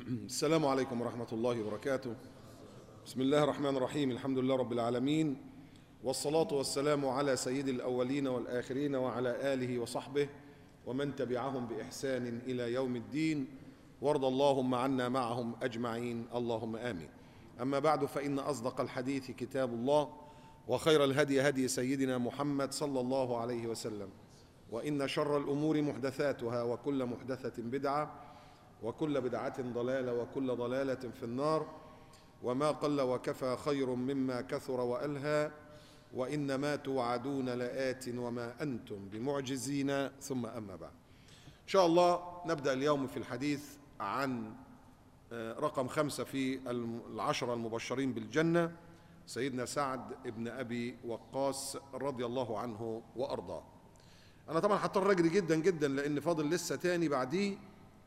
السلام عليكم ورحمة الله وبركاته بسم الله الرحمن الرحيم الحمد لله رب العالمين والصلاة والسلام على سيد الأولين والآخرين وعلى آله وصحبه ومن تبعهم بإحسان إلى يوم الدين وارض اللهم عنا معهم أجمعين اللهم آمين أما بعد فإن أصدق الحديث كتاب الله وخير الهدي هدي سيدنا محمد صلى الله عليه وسلم وإن شر الأمور محدثاتها وكل محدثة بدعة وكل بدعة ضلالة وكل ضلالة في النار وما قل وكفى خير مما كثر وألهى وإنما توعدون لآت وما أنتم بمعجزين ثم أما بعد إن شاء الله نبدأ اليوم في الحديث عن رقم خمسة في العشرة المبشرين بالجنة سيدنا سعد ابن أبي وقاص رضي الله عنه وأرضاه أنا طبعا هضطر أجري جدا جدا لأن فاضل لسه تاني بعديه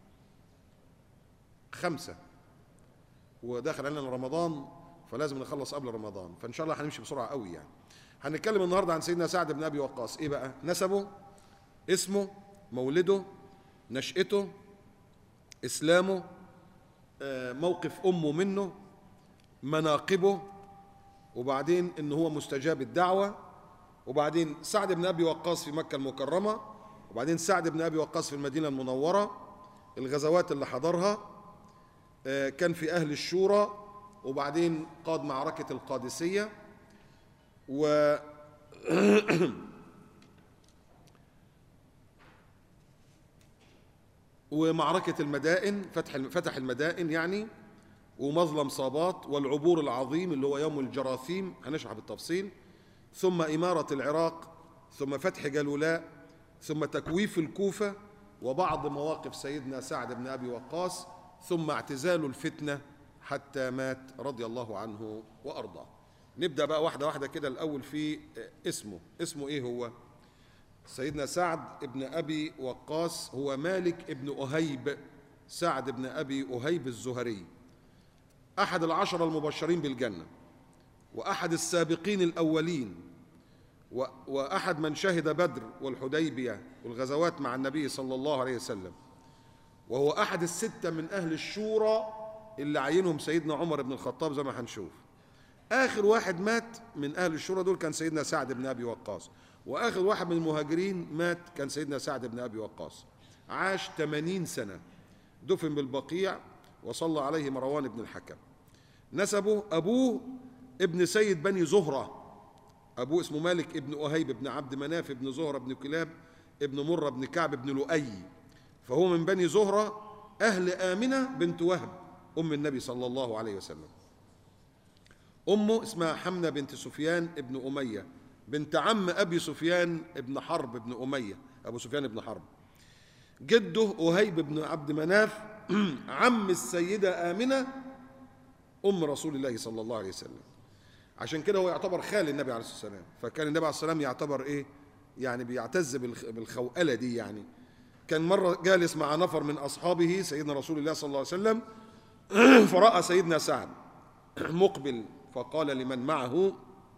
خمسة وداخل علينا رمضان فلازم نخلص قبل رمضان فإن شاء الله هنمشي بسرعة قوي يعني هنتكلم النهاردة عن سيدنا سعد بن أبي وقاص إيه بقى نسبه اسمه مولده نشأته إسلامه موقف أمه منه مناقبه وبعدين إن هو مستجاب الدعوة وبعدين سعد بن أبي وقاص في مكة المكرمة وبعدين سعد بن أبي وقاص في المدينة المنورة الغزوات اللي حضرها كان في أهل الشورى وبعدين قاد معركة القادسية و ومعركة المدائن فتح فتح المدائن يعني ومظلم صابات والعبور العظيم اللي هو يوم الجراثيم هنشرح بالتفصيل ثم إمارة العراق ثم فتح جلولاء ثم تكويف الكوفة وبعض مواقف سيدنا سعد بن أبي وقاص ثم اعتزال الفتنة حتى مات رضي الله عنه وأرضاه نبدأ بقى واحدة واحدة كده الأول في اسمه اسمه إيه هو سيدنا سعد ابن أبي وقاص هو مالك ابن أهيب سعد بن أبي أهيب الزهري أحد العشرة المبشرين بالجنة وأحد السابقين الأولين وأحد من شهد بدر والحديبية والغزوات مع النبي صلى الله عليه وسلم وهو أحد الستة من أهل الشورى اللي عينهم سيدنا عمر بن الخطاب زي ما هنشوف آخر واحد مات من أهل الشورى دول كان سيدنا سعد بن أبي وقاص وآخر واحد من المهاجرين مات كان سيدنا سعد بن أبي وقاص عاش 80 سنة دفن بالبقيع وصلى عليه مروان بن الحكم نسبه أبوه ابن سيد بني زهرة أبوه اسمه مالك ابن أهيب ابن عبد مناف ابن زهرة ابن كلاب ابن مرة ابن كعب ابن لؤي فهو من بني زهرة أهل آمنة بنت وهب أم النبي صلى الله عليه وسلم أمه اسمها حمنة بنت سفيان ابن أمية بنت عم أبي سفيان ابن حرب ابن أمية أبو سفيان ابن حرب جده أهيب بن عبد مناف عم السيدة آمنة أم رسول الله صلى الله عليه وسلم عشان كده هو يعتبر خال النبي عليه الصلاة والسلام فكان النبي عليه الصلاة والسلام يعتبر إيه يعني بيعتز بالخوألة دي يعني كان مرة جالس مع نفر من أصحابه سيدنا رسول الله صلى الله عليه وسلم فرأى سيدنا سعد مقبل فقال لمن معه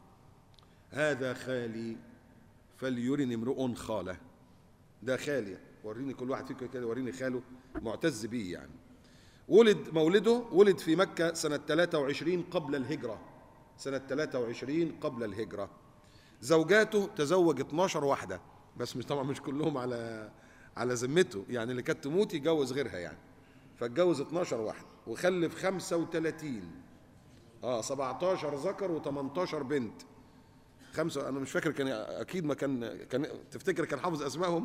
هذا خالي فليرني امرؤ خاله ده خالي وريني كل واحد فيكم كده وريني خاله معتز بيه يعني ولد مولده ولد في مكة سنة 23 قبل الهجرة سنة 23 قبل الهجرة زوجاته تزوج 12 واحدة بس مش طبعا مش كلهم على على ذمته يعني اللي كانت تموت يجوز غيرها يعني فاتجوز 12 واحدة وخلف 35 اه 17 ذكر و18 بنت خمسة أنا مش فاكر كان أكيد ما كان كان تفتكر كان حافظ أسمائهم؟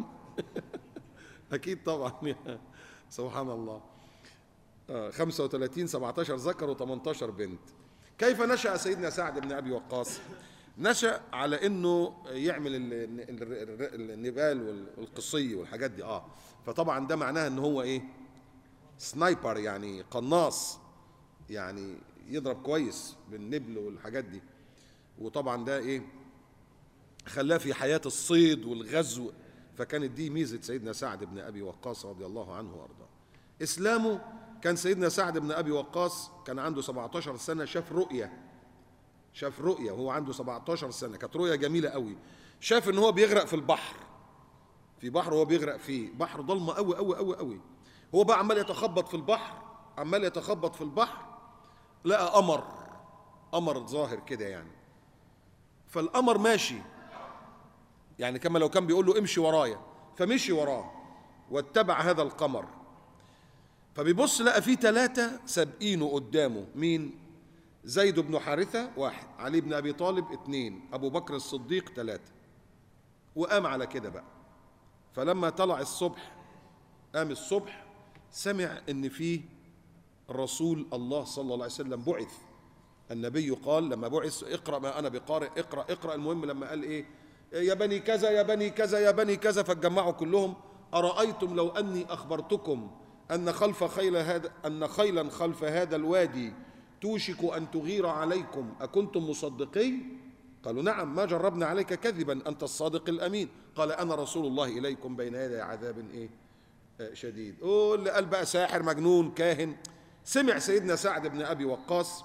أكيد طبعا سبحان الله آه 35 17 ذكر و18 بنت كيف نشأ سيدنا سعد بن أبي وقاص؟ نشأ على إنه يعمل النبال والقصي والحاجات دي آه فطبعا ده معناها إن هو إيه؟ سنايبر يعني قناص يعني يضرب كويس بالنبل والحاجات دي وطبعا ده ايه خلاه في حياة الصيد والغزو فكانت دي ميزة سيدنا سعد بن أبي وقاص رضي الله عنه وأرضاه إسلامه كان سيدنا سعد بن أبي وقاص كان عنده 17 سنة شاف رؤية شاف رؤية وهو عنده 17 سنة كانت رؤية جميلة قوي شاف ان هو بيغرق في البحر في بحر هو بيغرق فيه بحر ضلمه قوي قوي قوي قوي هو بقى عمال يتخبط في البحر عمال يتخبط في البحر لقى قمر قمر ظاهر كده يعني فالقمر ماشي يعني كما لو كان بيقول له امشي ورايا فمشي وراه واتبع هذا القمر فبيبص لقى فيه ثلاثة سابقينه قدامه مين؟ زيد بن حارثة واحد علي بن أبي طالب اثنين أبو بكر الصديق ثلاثة وقام على كده بقى فلما طلع الصبح قام الصبح سمع ان فيه رسول الله صلى الله عليه وسلم بعث النبي قال لما بعث اقرا ما انا بقارئ اقرا اقرا المهم لما قال ايه يا بني كذا يا بني كذا يا بني كذا فاتجمعوا كلهم ارايتم لو اني اخبرتكم ان خلف خيل هذا ان خيلا خلف هذا الوادي توشك ان تغير عليكم اكنتم مصدقين قالوا نعم ما جربنا عليك كذبا انت الصادق الامين قال انا رسول الله اليكم بين يدي عذاب ايه آه، شديد واللي قال بقى ساحر مجنون كاهن سمع سيدنا سعد بن ابي وقاص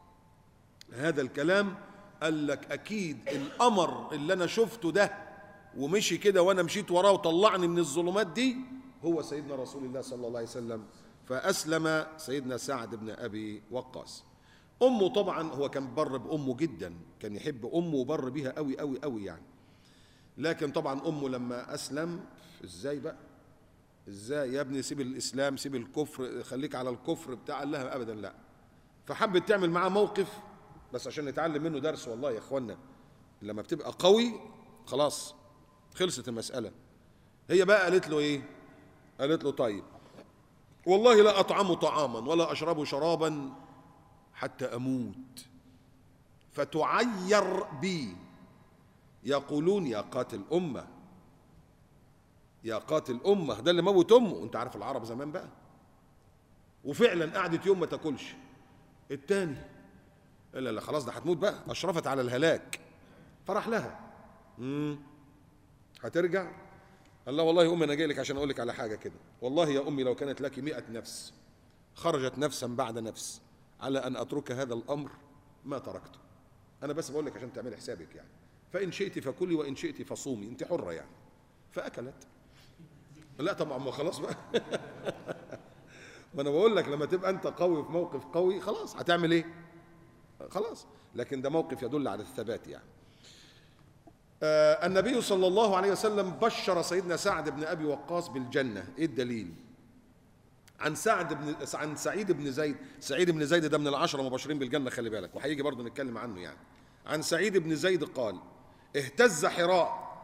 هذا الكلام قال لك اكيد القمر اللي انا شفته ده ومشي كده وانا مشيت وراه وطلعني من الظلمات دي هو سيدنا رسول الله صلى الله عليه وسلم فاسلم سيدنا سعد بن ابي وقاص امه طبعا هو كان بر بامه جدا كان يحب امه وبر بيها قوي قوي قوي يعني لكن طبعا امه لما اسلم ازاي بقى ازاي يا ابني سيب الاسلام سيب الكفر خليك على الكفر بتاع قال لها ابدا لا فحبت تعمل معاه موقف بس عشان نتعلم منه درس والله يا اخوانا لما بتبقى قوي خلاص خلصت المساله هي بقى قالت له ايه قالت له طيب والله لا اطعم طعاما ولا اشرب شرابا حتى اموت فتعير بي يقولون يا قاتل امه يا قاتل امه ده اللي موت امه انت عارف العرب زمان بقى وفعلا قعدت يوم ما تاكلش التاني لا لا خلاص ده هتموت بقى اشرفت على الهلاك فراح لها امم هترجع قال لا والله يا امي انا جاي لك عشان اقول لك على حاجه كده والله يا امي لو كانت لك مئة نفس خرجت نفسا بعد نفس على ان اترك هذا الامر ما تركته انا بس بقول لك عشان تعمل حسابك يعني فان شئت فكلي وان شئت فصومي انت حره يعني فاكلت لا طبعا ما خلاص بقى ما انا بقول لك لما تبقى انت قوي في موقف قوي خلاص هتعمل ايه خلاص لكن ده موقف يدل على الثبات يعني آه النبي صلى الله عليه وسلم بشر سيدنا سعد بن ابي وقاص بالجنه ايه الدليل عن سعد بن عن سعيد بن زيد سعيد بن زيد ده من العشره المبشرين بالجنه خلي بالك وهيجي برضه نتكلم عنه يعني عن سعيد بن زيد قال اهتز حراء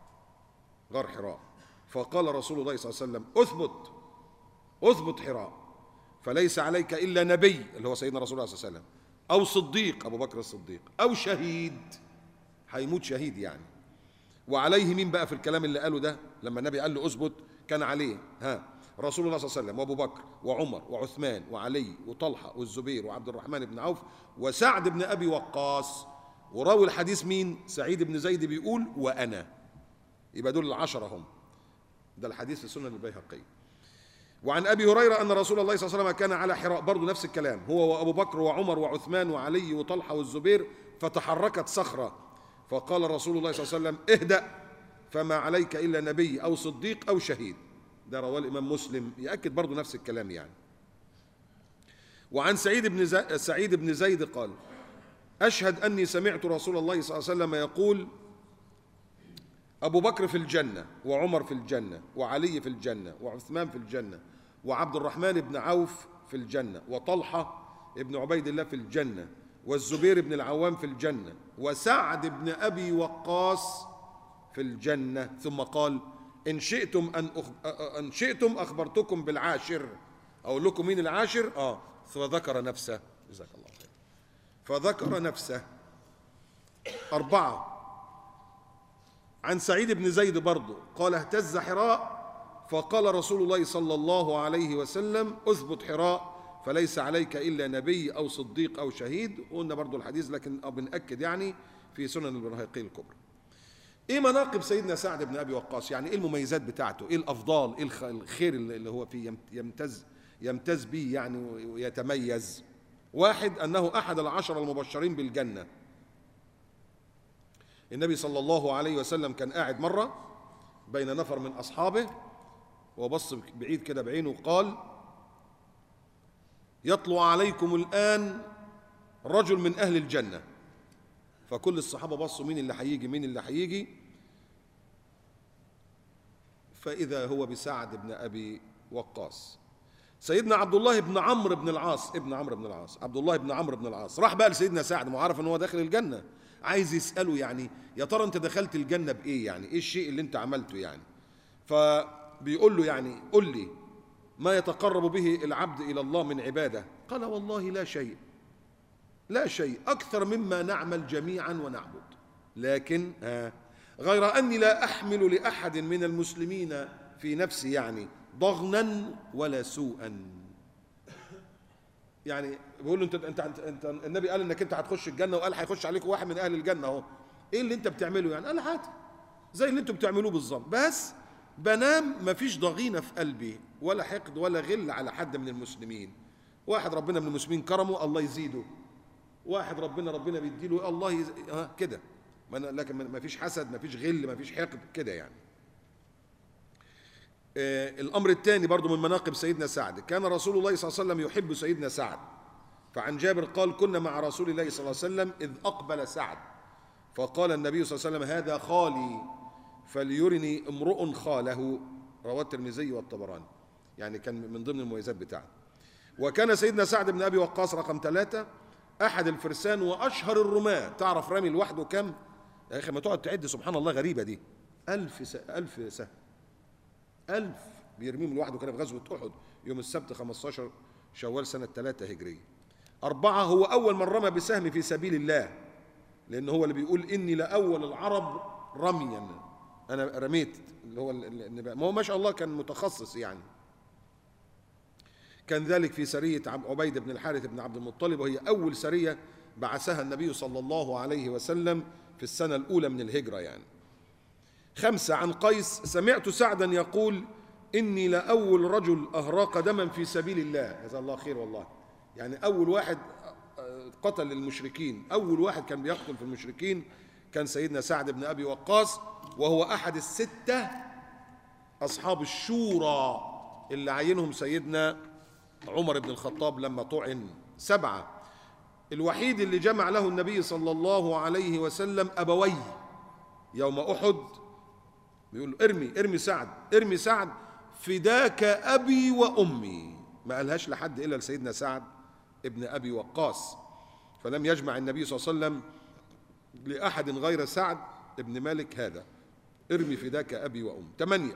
غار حراء فقال رسول الله صلى الله عليه وسلم اثبت اثبت حراء فليس عليك الا نبي اللي هو سيدنا رسول الله صلى الله عليه وسلم او صديق ابو بكر الصديق او شهيد هيموت شهيد يعني وعليه مين بقى في الكلام اللي قاله ده لما النبي قال له اثبت كان عليه ها رسول الله صلى الله عليه وسلم وابو بكر وعمر وعثمان وعلي وطلحه والزبير وعبد الرحمن بن عوف وسعد بن ابي وقاص وراوي الحديث مين سعيد بن زيد بيقول وانا يبقى دول العشره هم ده الحديث في سنن البيهقي وعن ابي هريره ان رسول الله صلى الله عليه وسلم كان على حراء برضه نفس الكلام هو وابو بكر وعمر وعثمان وعلي وطلحه والزبير فتحركت صخره فقال رسول الله صلى الله عليه وسلم اهدأ فما عليك الا نبي او صديق او شهيد ده رواه الامام مسلم ياكد برضه نفس الكلام يعني وعن سعيد بن زي... سعيد بن زيد قال اشهد اني سمعت رسول الله صلى الله عليه وسلم يقول أبو بكر في الجنة وعمر في الجنة وعلي في الجنة وعثمان في الجنة وعبد الرحمن بن عوف في الجنة وطلحة ابن عبيد الله في الجنة والزبير بن العوام في الجنة وسعد بن أبي وقاص في الجنة ثم قال إن شئتم أن أخ... أن شئتم أخبرتكم بالعاشر أقول لكم مين العاشر؟ آه فذكر نفسه جزاك الله خير فذكر نفسه أربعة عن سعيد بن زيد برضه قال اهتز حراء فقال رسول الله صلى الله عليه وسلم اثبت حراء فليس عليك الا نبي او صديق او شهيد قلنا برضه الحديث لكن بنأكد يعني في سنن البرهيقي الكبرى ايه مناقب سيدنا سعد بن ابي وقاص يعني ايه المميزات بتاعته ايه الافضال ايه الخير اللي هو فيه يمتاز يمتاز به يعني ويتميز واحد انه احد العشر المبشرين بالجنه النبي صلى الله عليه وسلم كان قاعد مرة بين نفر من أصحابه وبص بعيد كده بعينه وقال يطلع عليكم الآن رجل من أهل الجنة فكل الصحابة بصوا مين اللي هيجي مين اللي هيجي فإذا هو بسعد بن أبي وقاص سيدنا عبد الله بن عمرو بن العاص ابن عمرو بن العاص عبد الله بن عمرو بن العاص راح بقى لسيدنا سعد ما عارف ان هو داخل الجنه عايز يساله يعني يا ترى انت دخلت الجنه بايه يعني ايه الشيء اللي انت عملته يعني فبيقول له يعني قل لي ما يتقرب به العبد الى الله من عباده قال والله لا شيء لا شيء اكثر مما نعمل جميعا ونعبد لكن آه غير اني لا احمل لاحد من المسلمين في نفسي يعني ضغنا ولا سوءا يعني بيقول له انت انت انت, انت النبي قال انك انت هتخش الجنه وقال هيخش عليك واحد من اهل الجنه اهو ايه اللي انت بتعمله يعني قال عادي زي اللي انتوا بتعملوه بالظبط بس بنام مفيش ضغينه في قلبي ولا حقد ولا غل على حد من المسلمين واحد ربنا من المسلمين كرمه الله يزيده واحد ربنا ربنا بيديله الله يز... اه كده لكن ما فيش حسد ما فيش غل ما فيش حقد كده يعني آه الأمر الثاني برضو من مناقب سيدنا سعد كان رسول الله صلى الله عليه وسلم يحب سيدنا سعد فعن جابر قال كنا مع رسول الله صلى الله عليه وسلم إذ أقبل سعد فقال النبي صلى الله عليه وسلم هذا خالي فليرني امرؤ خاله رواه الترمذي والطبراني يعني كان من ضمن المميزات بتاعته وكان سيدنا سعد بن أبي وقاص رقم ثلاثة أحد الفرسان وأشهر الرماة تعرف رامي لوحده كم يا أخي ما تقعد تعد سبحان الله غريبة دي ألف س... ألف سهم ألف بيرميهم لوحده كان في غزوة أحد يوم السبت 15 شوال سنة 3 هجرية أربعة هو أول من رمى بسهم في سبيل الله لأن هو اللي بيقول إني لأول العرب رميا أنا رميت اللي هو النبي ما هو ما شاء الله كان متخصص يعني كان ذلك في سرية عبيد بن الحارث بن عبد المطلب وهي أول سرية بعثها النبي صلى الله عليه وسلم في السنة الأولى من الهجرة يعني خمسة عن قيس سمعت سعدا يقول إني لأول رجل أهراق دما في سبيل الله جزاه الله خير والله يعني أول واحد قتل المشركين أول واحد كان بيقتل في المشركين كان سيدنا سعد بن أبي وقاص وهو أحد الستة أصحاب الشورى اللي عينهم سيدنا عمر بن الخطاب لما طعن سبعة الوحيد اللي جمع له النبي صلى الله عليه وسلم أبويه يوم أحد بيقول له ارمي ارمي سعد ارمي سعد فداك أبي وأمي ما قالهاش لحد إلا لسيدنا سعد ابن أبي وقاص فلم يجمع النبي صلى الله عليه وسلم لأحد غير سعد ابن مالك هذا ارمي فداك أبي وأمي ثمانية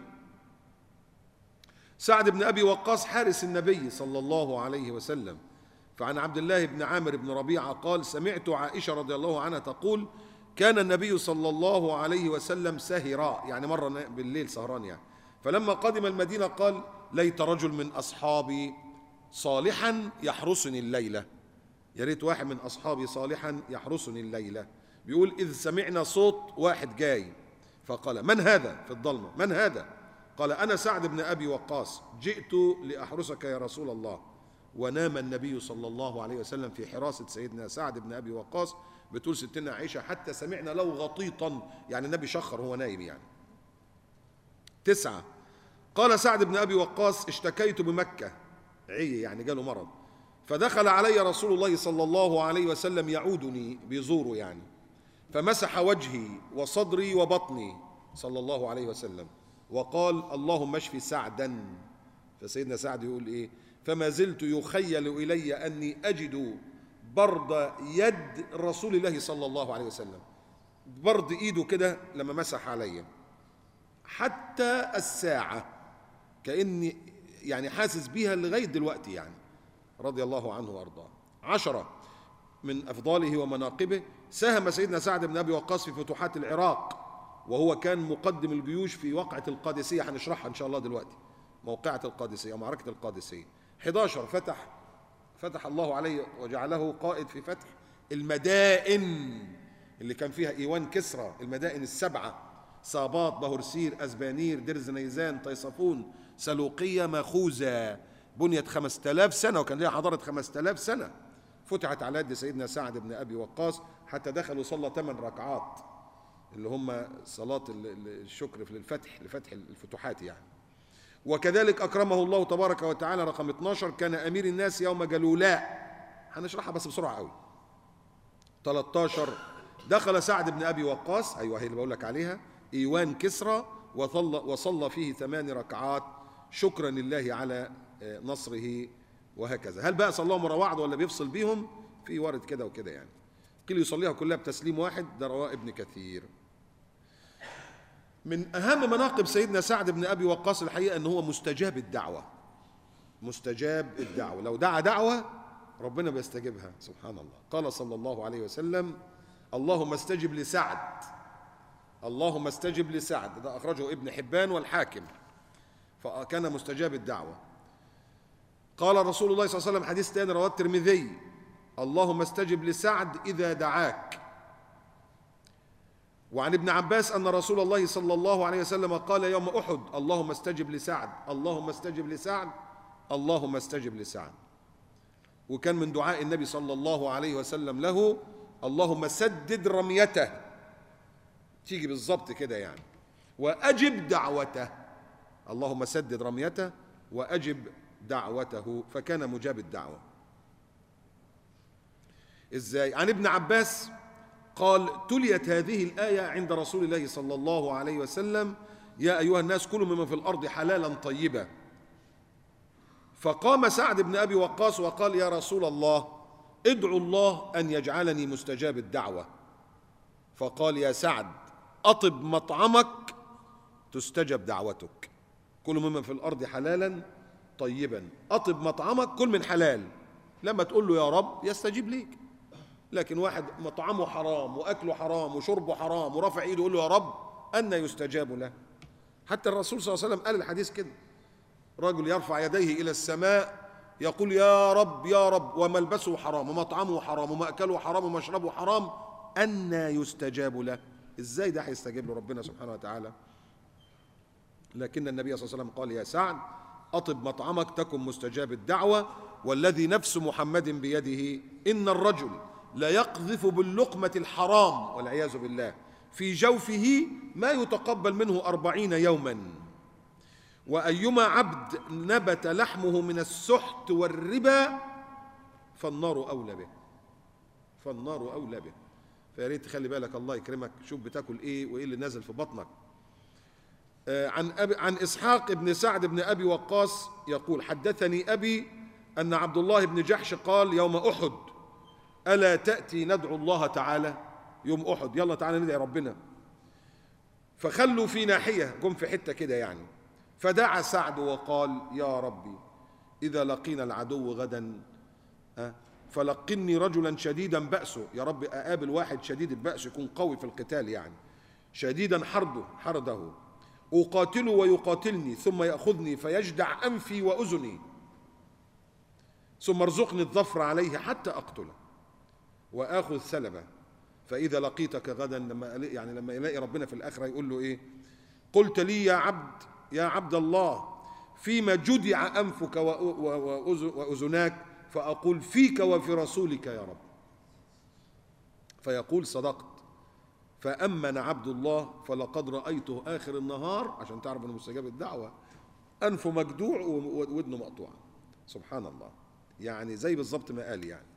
سعد بن أبي وقاص حارس النبي صلى الله عليه وسلم فعن عبد الله بن عامر بن ربيعة قال سمعت عائشة رضي الله عنها تقول كان النبي صلى الله عليه وسلم سهرا يعني مرة بالليل سهران يعني فلما قدم المدينة قال ليت رجل من أصحابي صالحا يحرسني الليلة يا ريت واحد من أصحابي صالحا يحرسني الليلة بيقول إذ سمعنا صوت واحد جاي فقال من هذا في الضلمة من هذا قال أنا سعد بن أبي وقاص جئت لأحرسك يا رسول الله ونام النبي صلى الله عليه وسلم في حراسة سيدنا سعد بن أبي وقاص بتقول ستنا عائشة حتى سمعنا له غطيطا يعني النبي شخر هو نايم يعني تسعة قال سعد بن أبي وقاص اشتكيت بمكة عي يعني جاله مرض فدخل علي رسول الله صلى الله عليه وسلم يعودني بيزوره يعني فمسح وجهي وصدري وبطني صلى الله عليه وسلم وقال اللهم اشف سعدا فسيدنا سعد يقول ايه فما زلت يخيل الي اني اجد برد يد رسول الله صلى الله عليه وسلم برد ايده كده لما مسح عليا حتى الساعه كاني يعني حاسس بيها لغايه دلوقتي يعني رضي الله عنه وارضاه عشره من افضاله ومناقبه ساهم سيدنا سعد بن ابي وقاص في فتوحات العراق وهو كان مقدم الجيوش في وقعة القادسية هنشرحها إن شاء الله دلوقتي موقعة القادسية معركة القادسية 11 فتح فتح الله عليه وجعله قائد في فتح المدائن اللي كان فيها إيوان كسرى المدائن السبعة صابات بهرسير أزبانير درز نيزان طيصفون سلوقية ماخوذة بنيت 5000 سنة وكان لها حضارة 5000 سنة فتحت على يد سيدنا سعد بن أبي وقاص حتى دخلوا صلى 8 ركعات اللي هم صلاة الشكر في الفتح لفتح الفتوحات يعني وكذلك أكرمه الله تبارك وتعالى رقم 12 كان أمير الناس يوم جلولاء هنشرحها بس بسرعة قوي 13 دخل سعد بن أبي وقاص أيوة هي اللي بقول لك عليها إيوان كسرى وصلى, وصلى فيه ثمان ركعات شكرا لله على نصره وهكذا هل بقى صلاهم ورا بعض ولا بيفصل بيهم في وارد كده وكده يعني كل يصليها كلها بتسليم واحد ده رواه ابن كثير من أهم مناقب سيدنا سعد بن أبي وقاص الحقيقة أنه هو مستجاب الدعوة مستجاب الدعوة لو دعا دعوة ربنا بيستجيبها سبحان الله قال صلى الله عليه وسلم اللهم استجب لسعد اللهم استجب لسعد ده أخرجه ابن حبان والحاكم فكان مستجاب الدعوة قال رسول الله صلى الله عليه وسلم حديث ثاني رواه الترمذي اللهم استجب لسعد إذا دعاك وعن ابن عباس أن رسول الله صلى الله عليه وسلم قال يوم أحد اللهم استجب لسعد اللهم استجب لسعد اللهم استجب لسعد وكان من دعاء النبي صلى الله عليه وسلم له اللهم سدد رميته تيجي بالظبط كده يعني وأجب دعوته اللهم سدد رميته وأجب دعوته فكان مجاب الدعوة إزاي عن ابن عباس قال تليت هذه الآية عند رسول الله صلى الله عليه وسلم يا أيها الناس كلوا مما في الأرض حلالا طيبا فقام سعد بن أبي وقاص وقال يا رسول الله ادعو الله أن يجعلني مستجاب الدعوة فقال يا سعد أطب مطعمك تستجب دعوتك كل مما في الأرض حلالا طيبا أطب مطعمك كل من حلال لما تقول له يا رب يستجيب ليك لكن واحد مطعمه حرام واكله حرام وشربه حرام ورفع ايده يقول له يا رب ان يستجاب له حتى الرسول صلى الله عليه وسلم قال الحديث كده رجل يرفع يديه الى السماء يقول يا رب يا رب وملبسه حرام ومطعمه حرام ومأكله حرام ومشربه حرام أن يستجاب له ازاي ده هيستجيب له ربنا سبحانه وتعالى لكن النبي صلى الله عليه وسلم قال يا سعد أطب مطعمك تكن مستجاب الدعوة والذي نفس محمد بيده إن الرجل لا يقذف باللقمة الحرام والعياذ بالله في جوفه ما يتقبل منه أربعين يوما وأيما عبد نبت لحمه من السحت والربا فالنار أولى به فالنار أولى به فيا ريت تخلي بالك الله يكرمك شوف بتاكل ايه وايه اللي نازل في بطنك آه عن أبي عن اسحاق بن سعد بن ابي وقاص يقول حدثني ابي ان عبد الله بن جحش قال يوم احد ألا تأتي ندعو الله تعالى يوم أحد يلا تعالى ندعي ربنا فخلوا في ناحية جم في حتة كده يعني فدعا سعد وقال يا ربي إذا لقينا العدو غدا فلقني رجلا شديدا بأسه يا رب أقابل واحد شديد البأس يكون قوي في القتال يعني شديدا حرده حرده أقاتله ويقاتلني ثم يأخذني فيجدع أنفي وأذني ثم ارزقني الظفر عليه حتى أقتله واخذ ثلبه فاذا لقيتك غدا لما يعني لما يلاقي ربنا في الاخره يقول له ايه قلت لي يا عبد يا عبد الله فيما جدع انفك واذناك فاقول فيك وفي رسولك يا رب فيقول صدقت فامن عبد الله فلقد رايته اخر النهار عشان تعرف انه مستجاب الدعوه انفه مجدوع وودنه مقطوعه سبحان الله يعني زي بالظبط ما قال يعني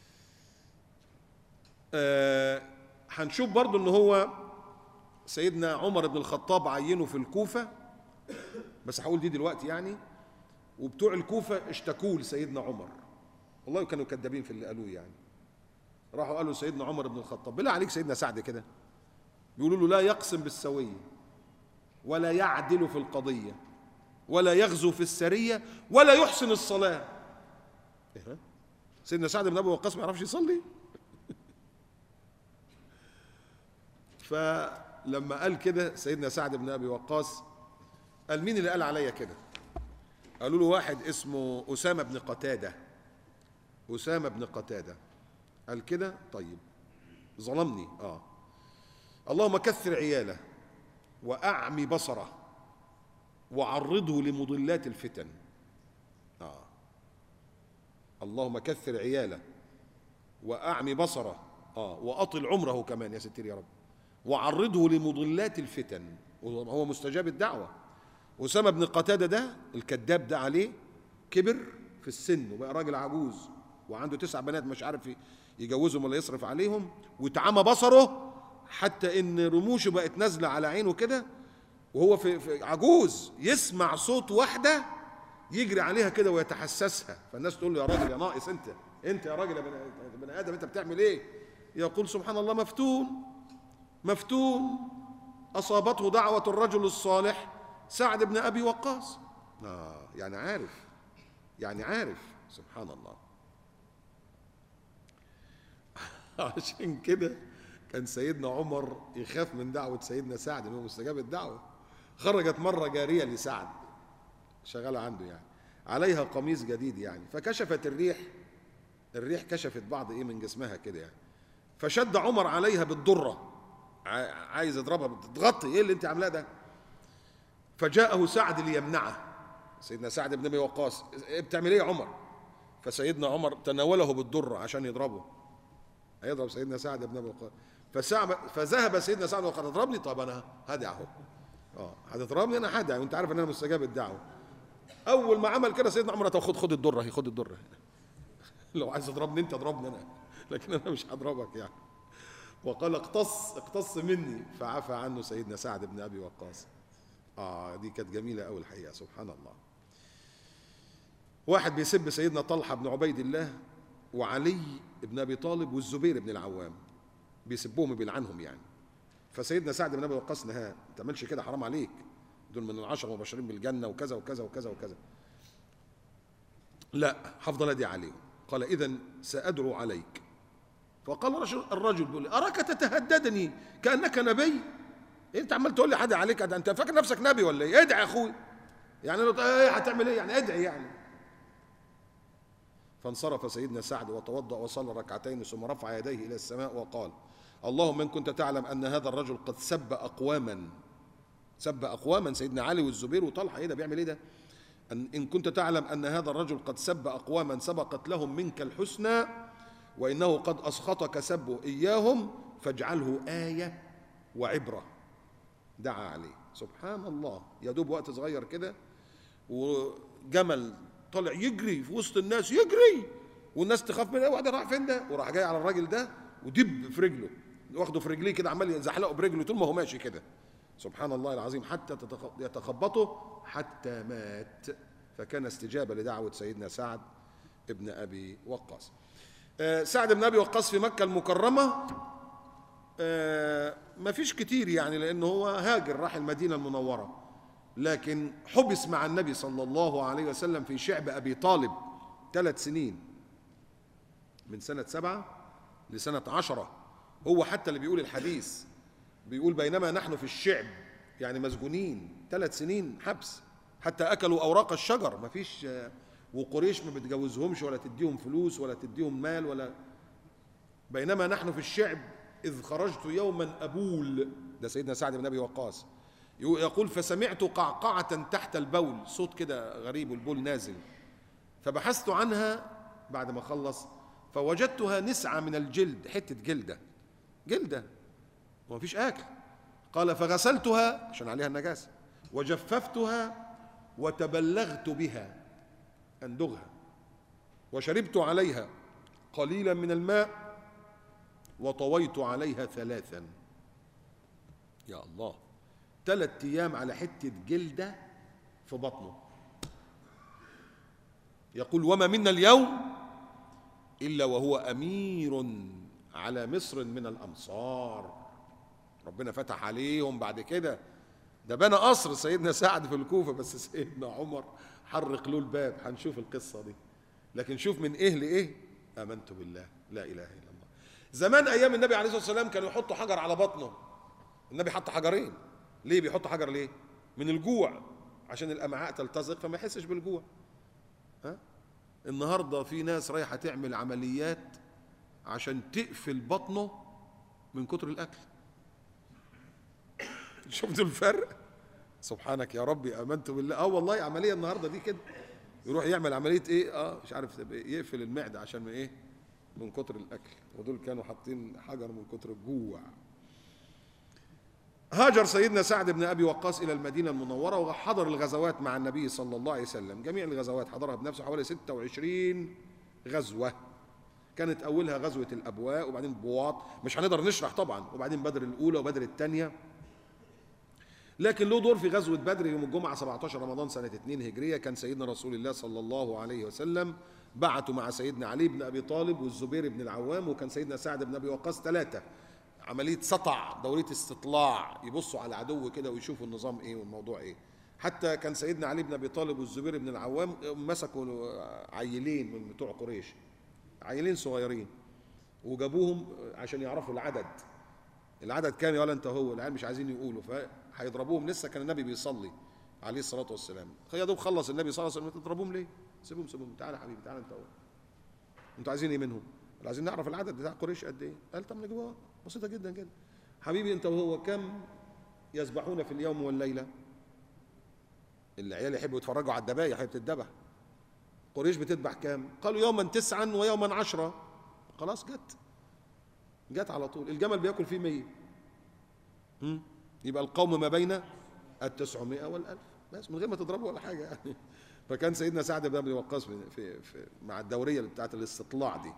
آه هنشوف برضو ان هو سيدنا عمر بن الخطاب عينه في الكوفة بس هقول دي دلوقتي يعني وبتوع الكوفة اشتكوا لسيدنا عمر والله كانوا كذابين في اللي قالوه يعني راحوا قالوا سيدنا عمر بن الخطاب بالله عليك سيدنا سعد كده بيقولوا له لا يقسم بالسوية ولا يعدل في القضية ولا يغزو في السرية ولا يحسن الصلاة إيه سيدنا سعد بن أبي وقاص ما يعرفش يصلي فلما قال كده سيدنا سعد بن ابي وقاص قال مين اللي قال عليا كده قالوا له واحد اسمه اسامه بن قتاده اسامه بن قتاده قال كده طيب ظلمني اه اللهم كثر عياله واعمي بصره وعرضه لمضلات الفتن اه اللهم كثر عياله واعمي بصره اه واطل عمره كمان يا ستير يا رب وعرضه لمضلات الفتن وهو مستجاب الدعوة أسامة بن قتادة ده الكذاب ده عليه كبر في السن وبقى راجل عجوز وعنده تسع بنات مش عارف يجوزهم ولا يصرف عليهم واتعمى بصره حتى ان رموشه بقت نازله على عينه كده وهو في, في عجوز يسمع صوت واحده يجري عليها كده ويتحسسها فالناس تقول له يا راجل يا ناقص انت انت يا راجل يا بني- بني ادم انت بتعمل ايه يقول سبحان الله مفتون مفتون اصابته دعوه الرجل الصالح سعد بن ابي وقاص اه يعني عارف يعني عارف سبحان الله عشان كده كان سيدنا عمر يخاف من دعوة سيدنا سعد انه مستجاب الدعوة خرجت مرة جارية لسعد شغالة عنده يعني عليها قميص جديد يعني فكشفت الريح الريح كشفت بعض ايه من جسمها كده يعني فشد عمر عليها بالضرة ع- عايز يضربها بتغطي ايه اللي انت عاملاه ده فجاءه سعد ليمنعه سيدنا سعد بن ابي وقاص إيه بتعمل ايه يا عمر فسيدنا عمر تناوله بالضرة عشان يضربه هيضرب سيدنا سعد بن ابي وقاص فسعب فذهب سيدنا سعد وقال تضربني طب انا هدع اهو اه هتضربني انا هدع وانت عارف ان انا مستجاب الدعوه اول ما عمل كده سيدنا عمر طب خد خد الضره هي خد الضره لو عايز تضربني انت اضربني انا لكن انا مش هضربك يعني وقال اقتص اقتص مني فعفى عنه سيدنا سعد بن ابي وقاص اه دي كانت جميله قوي الحقيقه سبحان الله واحد بيسب سيدنا طلحه بن عبيد الله وعلي بن ابي طالب والزبير بن العوام بيسبوهم وبيلعنهم يعني فسيدنا سعد بن ابي وقاص نهاه ما تعملش كده حرام عليك دول من العشره المبشرين بالجنه وكذا وكذا وكذا وكذا لا هفضل ادعي عليهم قال اذا سادعو عليك فقال الرجل الرجل بيقول لي اراك تتهددني كانك نبي إيه انت عمال تقول لي حد عليك ده انت فاكر نفسك نبي ولا ايه ادعي يا اخوي يعني لو ايه هتعمل ايه يعني ادعي يعني فانصرف سيدنا سعد وتوضا وصلى ركعتين ثم رفع يديه الى السماء وقال اللهم ان كنت تعلم ان هذا الرجل قد سب اقواما سب اقواما سيدنا علي والزبير وطلحه ايه ده بيعمل ايه ده أن إن كنت تعلم أن هذا الرجل قد سب أقواما سبقت لهم منك الحسنى وإنه قد أسخطك سبه إياهم فاجعله آية وعبرة دعا عليه سبحان الله يا دوب وقت صغير كده وجمل طلع يجري في وسط الناس يجري والناس تخاف منه واحد راح فين ده وراح جاي على الراجل ده ودب في رجله واخده في رجليه كده عمال يزحلقه برجله طول ما هو ماشي كده سبحان الله العظيم حتى تتخ- يتخبطه حتى مات فكان استجابة لدعوة سيدنا سعد ابن أبي وقاص آه، سعد بن أبي وقاص في مكة المكرمة آه، ما فيش كتير يعني لأنه هو هاجر راح المدينة المنورة لكن حبس مع النبي صلى الله عليه وسلم في شعب أبي طالب ثلاث سنين من سنة سبعة لسنة عشرة هو حتى اللي بيقول الحديث بيقول بينما نحن في الشعب يعني مسجونين ثلاث سنين حبس حتى أكلوا أوراق الشجر ما فيش آه، وقريش ما بتجوزهمش ولا تديهم فلوس ولا تديهم مال ولا بينما نحن في الشعب إذ خرجت يوما أبول ده سيدنا سعد بن أبي وقاص يقول فسمعت قعقعة تحت البول صوت كده غريب والبول نازل فبحثت عنها بعد ما خلص فوجدتها نسعة من الجلد حتة جلدة جلدة وما فيش أكل قال فغسلتها عشان عليها النجاسة وجففتها وتبلغت بها أندغها وشربت عليها قليلا من الماء وطويت عليها ثلاثا يا الله ثلاث أيام على حتة جلدة في بطنه يقول وما منا اليوم إلا وهو أمير على مصر من الأمصار ربنا فتح عليهم بعد كده ده بنى قصر سيدنا سعد في الكوفة بس سيدنا عمر حرق له الباب هنشوف القصة دي لكن شوف من إيه لإيه آمنت بالله لا إله إلا الله زمان أيام النبي عليه الصلاة والسلام كانوا يحطوا حجر على بطنه النبي حط حجرين ليه بيحط حجر ليه من الجوع عشان الأمعاء تلتصق فما يحسش بالجوع ها النهارده في ناس رايحه تعمل عمليات عشان تقفل بطنه من كتر الاكل شفتوا الفرق سبحانك يا ربي امنت بالله اه والله عمليه النهارده دي كده يروح يعمل عمليه ايه اه مش عارف يقفل المعده عشان من ايه من كتر الاكل ودول كانوا حاطين حجر من كتر الجوع هاجر سيدنا سعد بن ابي وقاص الى المدينه المنوره وحضر الغزوات مع النبي صلى الله عليه وسلم جميع الغزوات حضرها بنفسه حوالي 26 غزوه كانت اولها غزوه الابواء وبعدين بواط مش هنقدر نشرح طبعا وبعدين بدر الاولى وبدر الثانيه لكن له دور في غزوه بدر يوم الجمعه 17 رمضان سنه 2 هجريه كان سيدنا رسول الله صلى الله عليه وسلم بعتوا مع سيدنا علي بن ابي طالب والزبير بن العوام وكان سيدنا سعد بن ابي وقاص ثلاثه عمليه سطع دوريه استطلاع يبصوا على العدو كده ويشوفوا النظام ايه والموضوع ايه حتى كان سيدنا علي بن ابي طالب والزبير بن العوام مسكوا عيلين من بتوع قريش عيلين صغيرين وجابوهم عشان يعرفوا العدد العدد كام يا ولا انت هو العيال مش عايزين يقولوا فهيضربوهم لسه كان النبي بيصلي عليه الصلاه والسلام يا دوب خلص النبي صلى الله عليه وسلم تضربوهم ليه؟ سيبهم سيبهم تعالى يا حبيبي تعالى انت هو انتوا عايزين ايه منهم؟ عايزين نعرف العدد بتاع قريش قد ايه؟ قال طب نجيبوها بسيطه جدا جدا حبيبي انت وهو كم يسبحون في اليوم والليله؟ العيال يحبوا يتفرجوا على الذبايح هي بتتذبح قريش بتذبح كام؟ قالوا يوما تسعا ويوما عشرة خلاص جت جت على طول الجمل بياكل فيه مية هم؟ يبقى القوم ما بين التسعمائة والألف بس من غير ما تضربوا ولا حاجة يعني فكان سيدنا سعد بن أبي وقاص في, في, في مع الدورية اللي بتاعت الاستطلاع دي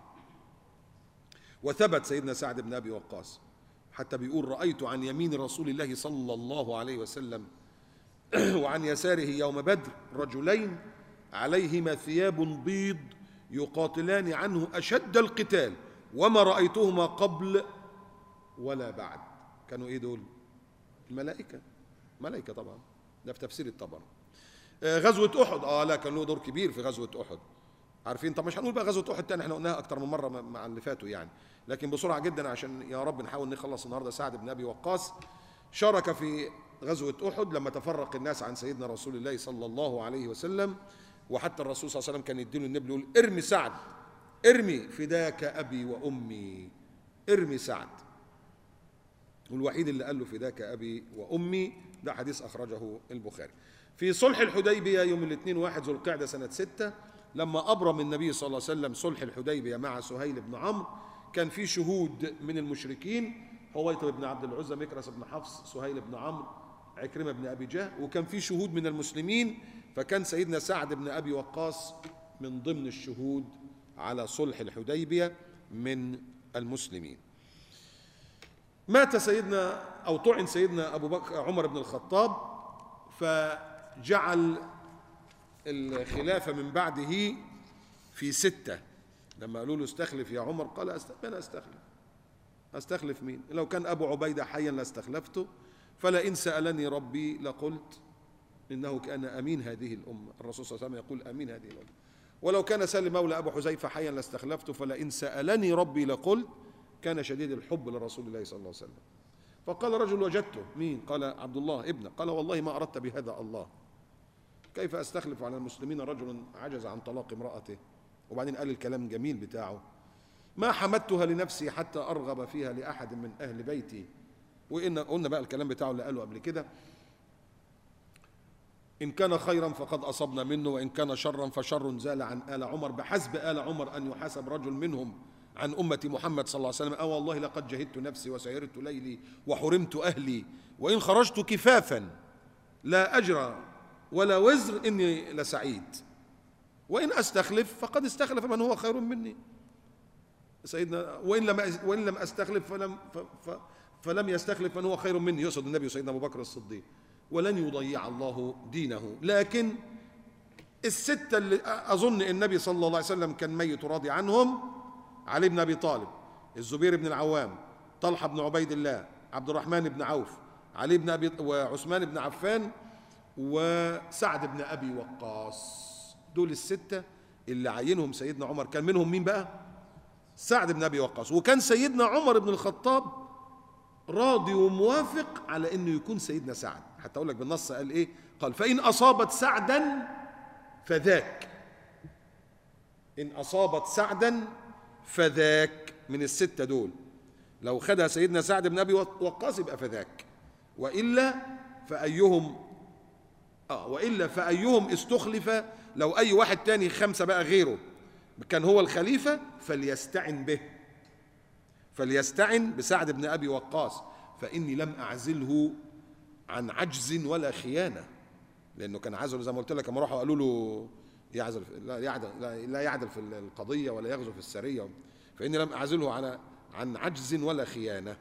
وثبت سيدنا سعد بن أبي وقاص حتى بيقول رأيت عن يمين رسول الله صلى الله عليه وسلم وعن يساره يوم بدر رجلين عليهما ثياب بيض يقاتلان عنه أشد القتال وما رأيتهما قبل ولا بعد كانوا إيه دول الملائكة ملائكة طبعا ده في تفسير الطبري آه غزوة أحد آه لا كان له دور كبير في غزوة أحد عارفين طب مش هنقول بقى غزوة أحد تاني احنا قلناها أكتر من مرة مع اللي فاتوا يعني لكن بسرعة جدا عشان يا رب نحاول نخلص النهاردة سعد بن أبي وقاص شارك في غزوة أحد لما تفرق الناس عن سيدنا رسول الله صلى الله عليه وسلم وحتى الرسول صلى الله عليه وسلم كان يديله النبل يقول ارمي سعد ارمي فداك أبي وأمي ارمي سعد والوحيد اللي قال له فداك أبي وأمي ده حديث أخرجه البخاري في صلح الحديبية يوم الاثنين واحد ذو القعدة سنة ستة لما أبرم النبي صلى الله عليه وسلم صلح الحديبية مع سهيل بن عمرو كان في شهود من المشركين حويطب بن عبد العزى مكرس بن حفص سهيل بن عمرو عكرمة بن أبي جهل وكان في شهود من المسلمين فكان سيدنا سعد بن أبي وقاص من ضمن الشهود على صلح الحديبية من المسلمين مات سيدنا أو طعن سيدنا أبو بكر عمر بن الخطاب فجعل الخلافة من بعده في ستة لما قالوا له استخلف يا عمر قال أنا أستخلف أستخلف مين لو كان أبو عبيدة حيا لاستخلفته فلئن سألني ربي لقلت إنه كان أمين هذه الأمة الرسول صلى الله عليه وسلم يقول أمين هذه الأمة ولو كان سالم مولى أبو حذيفة حيا لاستخلفته فلئن سألني ربي لقلت كان شديد الحب لرسول الله صلى الله عليه وسلم فقال رجل وجدته مين قال عبد الله ابنه قال والله ما أردت بهذا الله كيف أستخلف على المسلمين رجل عجز عن طلاق امرأته وبعدين قال الكلام جميل بتاعه ما حمدتها لنفسي حتى أرغب فيها لأحد من أهل بيتي وإن قلنا بقى الكلام بتاعه اللي قاله قبل كده إن كان خيرا فقد أصبنا منه وإن كان شرا فشر زال عن آل عمر بحسب آل عمر أن يحاسب رجل منهم عن أمة محمد صلى الله عليه وسلم أو والله لقد جهدت نفسي وسيرت ليلي وحرمت أهلي وإن خرجت كفافا لا أجر ولا وزر إني لسعيد وإن أستخلف فقد استخلف من هو خير مني سيدنا وإن لم وإن لم أستخلف فلم ف فلم يستخلف من هو خير مني يقصد النبي سيدنا أبو بكر الصديق ولن يضيع الله دينه لكن الستة اللي أظن النبي صلى الله عليه وسلم كان ميت راضي عنهم علي بن أبي طالب الزبير بن العوام طلحة بن عبيد الله عبد الرحمن بن عوف علي بن أبي وعثمان بن عفان وسعد بن أبي وقاص دول الستة اللي عينهم سيدنا عمر كان منهم مين بقى سعد بن أبي وقاص وكان سيدنا عمر بن الخطاب راضي وموافق على انه يكون سيدنا سعد حتى اقول لك بالنص قال ايه قال فان اصابت سعدا فذاك ان اصابت سعدا فذاك من السته دول لو خدها سيدنا سعد بن ابي وقاص يبقى فذاك والا فايهم اه والا فايهم استخلف لو اي واحد تاني خمسه بقى غيره كان هو الخليفه فليستعن به فليستعن بسعد بن ابي وقاص فإني لم أعزله عن عجز ولا خيانة لأنه كان عزله زي ما قلت لك لما راحوا قالوا له يعزل لا يعدل لا, لا يعدل في القضية ولا يغزو في السرية فإني لم أعزله عن عن عجز ولا خيانة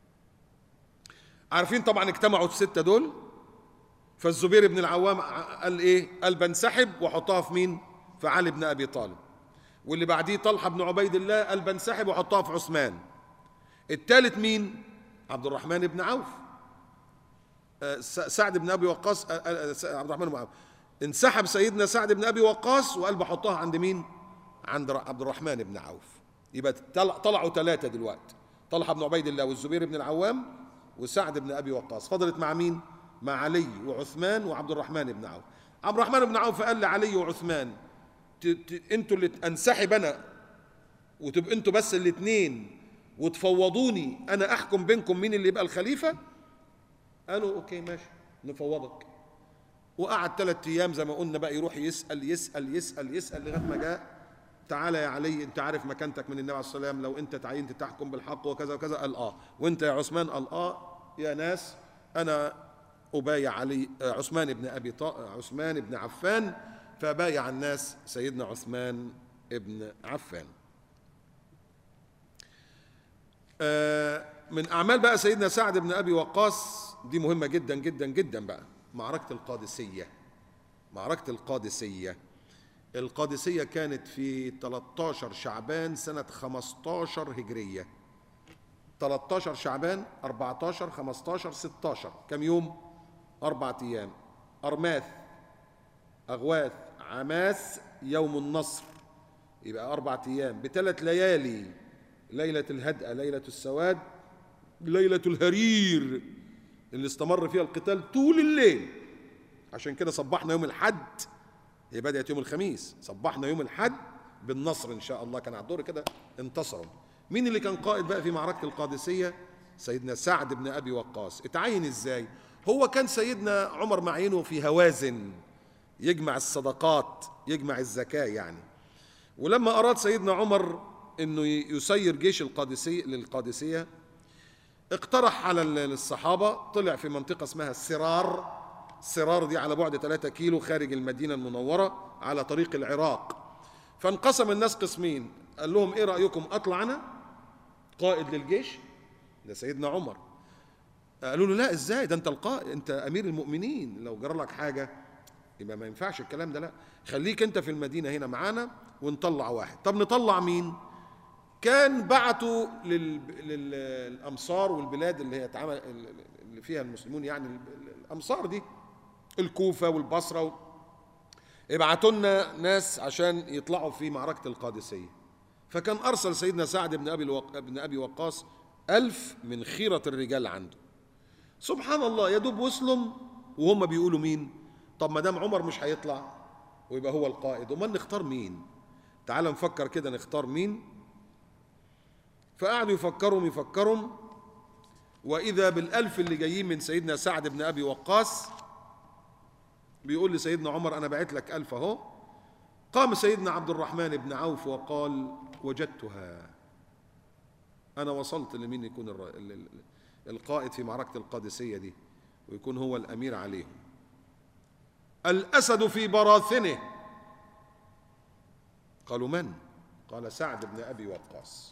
عارفين طبعا اجتمعوا الستة دول فالزبير بن العوام قال ايه قال بنسحب واحطها في مين في علي بن ابي طالب واللي بعديه طلحه بن عبيد الله قال بنسحب واحطها في عثمان الثالث مين عبد الرحمن بن عوف آه سعد بن ابي وقاص آه آه عبد الرحمن بن عوف انسحب سيدنا سعد بن ابي وقاص وقال بحطها عند مين عند عبد الرحمن بن عوف يبقى طلعوا ثلاثه دلوقتي طلحه بن عبيد الله والزبير بن العوام وسعد بن ابي وقاص فضلت مع مين مع علي وعثمان وعبد الرحمن بن عوف عبد الرحمن بن عوف قال لعلي وعثمان انتوا اللي انسحب انا وتبقى انتوا بس الاثنين وتفوضوني انا احكم بينكم مين اللي يبقى الخليفه قالوا اوكي ماشي نفوضك وقعد ثلاث ايام زي ما قلنا بقى يروح يسال يسال يسال يسال لغايه ما جاء تعالى يا علي انت عارف مكانتك من النبي عليه الصلاه والسلام لو انت تعينت تحكم بالحق وكذا وكذا قال اه وانت يا عثمان قال اه يا ناس انا أبايع علي عثمان بن أبي طا... عثمان بن عفان فبايع الناس سيدنا عثمان بن عفان من أعمال بقى سيدنا سعد بن أبي وقاص دي مهمة جدا جدا جدا بقى معركة القادسية معركة القادسية القادسية كانت في 13 شعبان سنة 15 هجرية 13 شعبان 14 15 16 كم يوم أربعة أيام أرماث أغواث عماس يوم النصر يبقى أربعة أيام بثلاث ليالي ليلة الهدأة ليلة السواد ليلة الهرير اللي استمر فيها القتال طول الليل عشان كده صبحنا يوم الحد هي بدأت يوم الخميس صبحنا يوم الحد بالنصر إن شاء الله كان على الدور كده انتصروا مين اللي كان قائد بقى في معركة القادسية سيدنا سعد بن أبي وقاص اتعين إزاي هو كان سيدنا عمر معينه في هوازن يجمع الصدقات يجمع الزكاة يعني ولما أراد سيدنا عمر أنه يسير جيش القادسية للقادسية اقترح على الصحابة طلع في منطقة اسمها السرار السرار دي على بعد 3 كيلو خارج المدينة المنورة على طريق العراق فانقسم الناس قسمين قال لهم ايه رأيكم اطلع انا قائد للجيش ده سيدنا عمر قالوا له لا ازاي ده انت القائد انت امير المؤمنين لو جرى لك حاجه يبقى ما ينفعش الكلام ده لا خليك انت في المدينه هنا معانا ونطلع واحد طب نطلع مين كان بعتوا لل... للامصار والبلاد اللي هي اتعمل اللي فيها المسلمون يعني الامصار دي الكوفه والبصره و... ابعتوا لنا ناس عشان يطلعوا في معركه القادسيه فكان ارسل سيدنا سعد بن ابي الوق... بن ابي وقاص ألف من خيرة الرجال عنده سبحان الله يا دوب وصلوا وهم بيقولوا مين طب ما دام عمر مش هيطلع ويبقى هو القائد امال نختار مين تعال نفكر كده نختار مين فقعدوا يفكروا يفكروا واذا بالالف اللي جايين من سيدنا سعد بن ابي وقاص بيقول لسيدنا عمر انا بعت لك الف اهو قام سيدنا عبد الرحمن بن عوف وقال وجدتها انا وصلت لمين يكون القائد في معركة القادسية دي ويكون هو الأمير عليهم الأسد في براثنه قالوا من؟ قال سعد بن أبي وقاص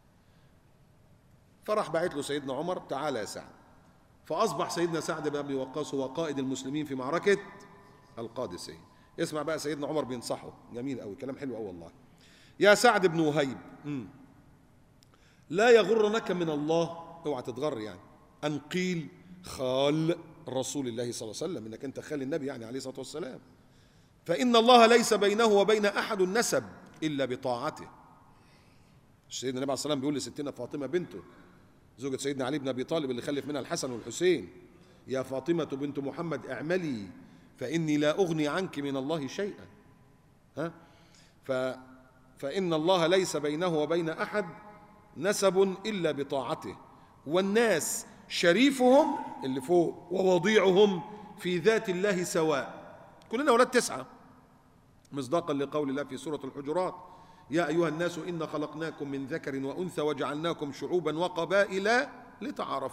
فراح بعت له سيدنا عمر تعالى يا سعد فأصبح سيدنا سعد بن أبي وقاص هو قائد المسلمين في معركة القادسية اسمع بقى سيدنا عمر بينصحه جميل قوي كلام حلو قوي والله يا سعد بن وهيب مم. لا يغرنك من الله اوعى تتغر يعني ان قيل خال رسول الله صلى الله عليه وسلم انك انت خال النبي يعني عليه الصلاه والسلام فان الله ليس بينه وبين احد نسب الا بطاعته سيدنا النبي عليه الصلاه والسلام بيقول لستنا فاطمه بنته زوجة سيدنا علي بن ابي طالب اللي خلف منها الحسن والحسين يا فاطمه بنت محمد اعملي فاني لا اغني عنك من الله شيئا ها ف فان الله ليس بينه وبين احد نسب الا بطاعته والناس شريفهم اللي فوق ووضيعهم في ذات الله سواء كلنا اولاد تسعه مصداقا لقول الله في سوره الحجرات يا ايها الناس انا خلقناكم من ذكر وانثى وجعلناكم شعوبا وقبائل لتعارفوا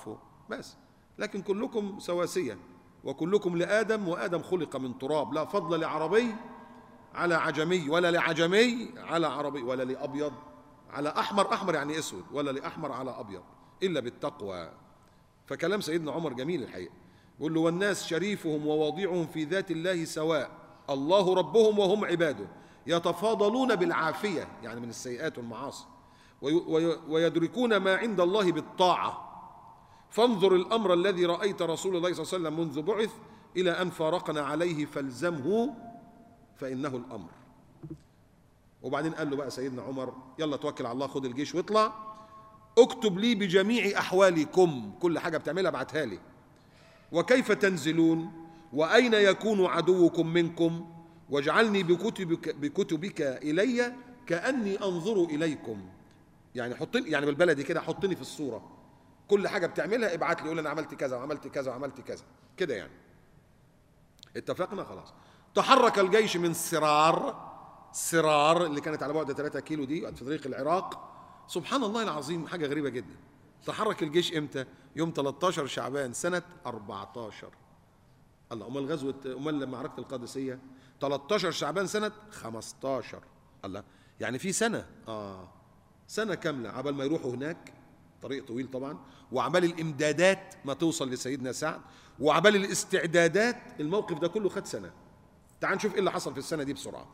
بس لكن كلكم سواسية وكلكم لآدم وآدم خلق من تراب لا فضل لعربي على عجمي ولا لعجمي على عربي ولا لأبيض على أحمر أحمر يعني أسود ولا لأحمر على أبيض إلا بالتقوى فكلام سيدنا عمر جميل الحقيقة يقول له والناس شريفهم ووضيعهم في ذات الله سواء الله ربهم وهم عباده يتفاضلون بالعافية يعني من السيئات والمعاصي وي- وي- ويدركون ما عند الله بالطاعة فانظر الأمر الذي رأيت رسول الله صلى الله عليه وسلم منذ بعث إلى أن فارقنا عليه فالزمه فإنه الأمر وبعدين قال له بقى سيدنا عمر يلا توكل على الله خد الجيش واطلع اكتب لي بجميع أحوالكم كل حاجة بتعملها ابعتها لي وكيف تنزلون وأين يكون عدوكم منكم واجعلني بكتبك, بكتبك إلي كأني أنظر إليكم يعني حطني يعني بالبلدي كده حطني في الصورة كل حاجة بتعملها ابعت لي قول أنا عملت كذا وعملت كذا وعملت كذا كده يعني اتفقنا خلاص تحرك الجيش من سرار سرار اللي كانت على بعد 3 كيلو دي في طريق العراق سبحان الله العظيم حاجة غريبة جدا تحرك الجيش امتى يوم 13 شعبان سنة 14 الله امال غزوة امال معركة القادسية 13 شعبان سنة 15 الله يعني في سنة اه سنة كاملة عبال ما يروحوا هناك طريق طويل طبعا وعبال الامدادات ما توصل لسيدنا سعد وعبال الاستعدادات الموقف ده كله خد سنة تعال نشوف ايه اللي حصل في السنة دي بسرعة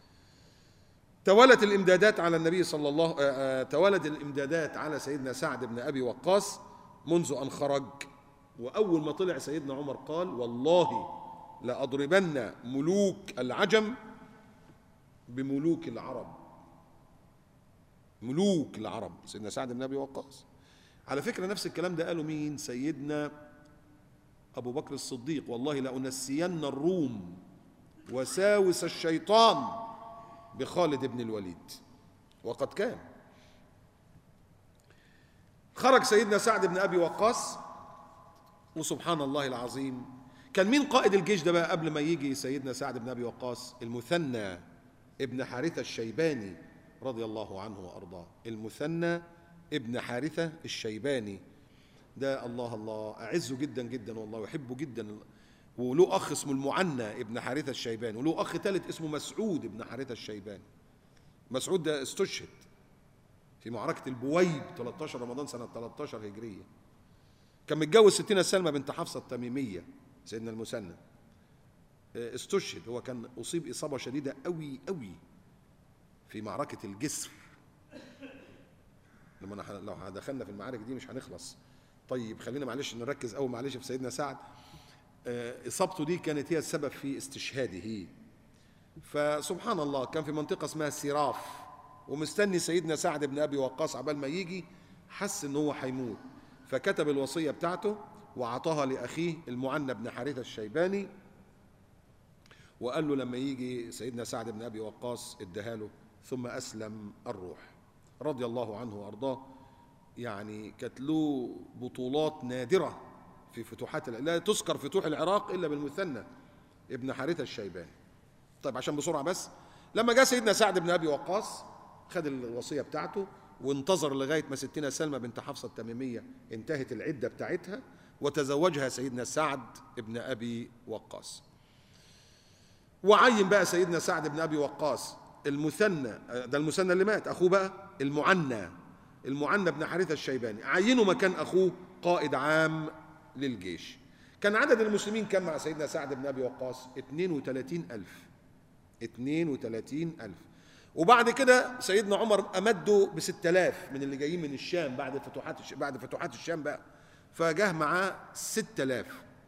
توالت الامدادات على النبي صلى الله آه، آه، توالت الامدادات على سيدنا سعد بن ابي وقاص منذ ان خرج واول ما طلع سيدنا عمر قال والله لاضربن ملوك العجم بملوك العرب ملوك العرب سيدنا سعد بن ابي وقاص على فكره نفس الكلام ده قاله مين سيدنا ابو بكر الصديق والله لانسين الروم وساوس الشيطان بخالد بن الوليد وقد كان خرج سيدنا سعد بن ابي وقاص وسبحان الله العظيم كان مين قائد الجيش ده بقى قبل ما يجي سيدنا سعد بن ابي وقاص المثنى ابن حارثه الشيباني رضي الله عنه وارضاه المثنى ابن حارثه الشيباني ده الله الله اعزه جدا جدا والله ويحبه جدا وله اخ اسمه المعنى ابن حارثه الشيباني وله اخ ثالث اسمه مسعود ابن حارثه الشيباني مسعود ده استشهد في معركه البويب 13 رمضان سنه 13 هجريه كان متجوز ستنا سلمى بنت حفصه التميميه سيدنا المثنى اه، استشهد هو كان اصيب اصابه شديده قوي قوي في معركه الجسر لما أنا ح- لو دخلنا في المعارك دي مش هنخلص طيب خلينا معلش نركز قوي معلش في سيدنا سعد آه، اصابته دي كانت هي السبب في استشهاده فسبحان الله كان في منطقه اسمها سراف ومستني سيدنا سعد بن ابي وقاص عبال ما يجي حس ان هو هيموت فكتب الوصيه بتاعته واعطاها لاخيه المعنى بن حارثه الشيباني وقال له لما يجي سيدنا سعد بن ابي وقاص اداها له ثم اسلم الروح رضي الله عنه وارضاه يعني كانت له بطولات نادره في فتوحات الع- لا تذكر فتوح العراق الا بالمثنى ابن حارثه الشيباني طيب عشان بسرعه بس لما جاء سيدنا سعد بن ابي وقاص خد الوصيه بتاعته وانتظر لغايه ما ستنا سلمى بنت حفصه التميميه انتهت العده بتاعتها وتزوجها سيدنا سعد بن ابي وقاص وعين بقى سيدنا سعد بن ابي وقاص المثنى ده المثنى اللي مات اخوه بقى المعنى المعنى بن حارثه الشيباني عينه مكان اخوه قائد عام للجيش كان عدد المسلمين كم مع سيدنا سعد بن ابي وقاص 32000 32000 وبعد كده سيدنا عمر امده ب 6000 من اللي جايين من الشام بعد فتوحات الش... بعد فتوحات الشام بقى فجاه معاه 6000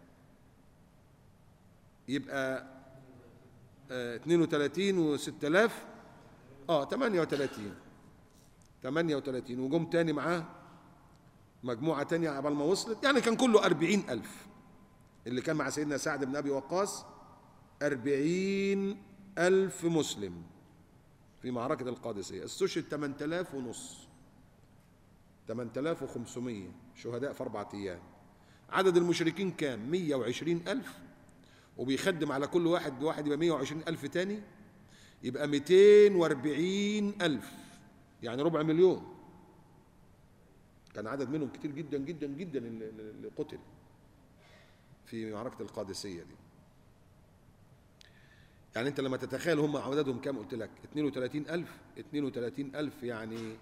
يبقى آه، 32 و6000 اه 38 38 وجم تاني معاه مجموعة تانية عبال ما وصلت يعني كان كله أربعين ألف اللي كان مع سيدنا سعد بن أبي وقاص أربعين ألف مسلم في معركة القادسية استشهد 8000 ونص 8500 شهداء في أربعة أيام عدد المشركين كام 120 ألف وبيخدم على كل واحد واحد يبقى 120 ألف تاني يبقى 240 ألف يعني ربع مليون كان عدد منهم كتير جدا جدا جدا اللي اللي قتل في معركة القادسية دي يعني انت لما تتخيل هم عددهم كام قلت لك 32000 32000 يعني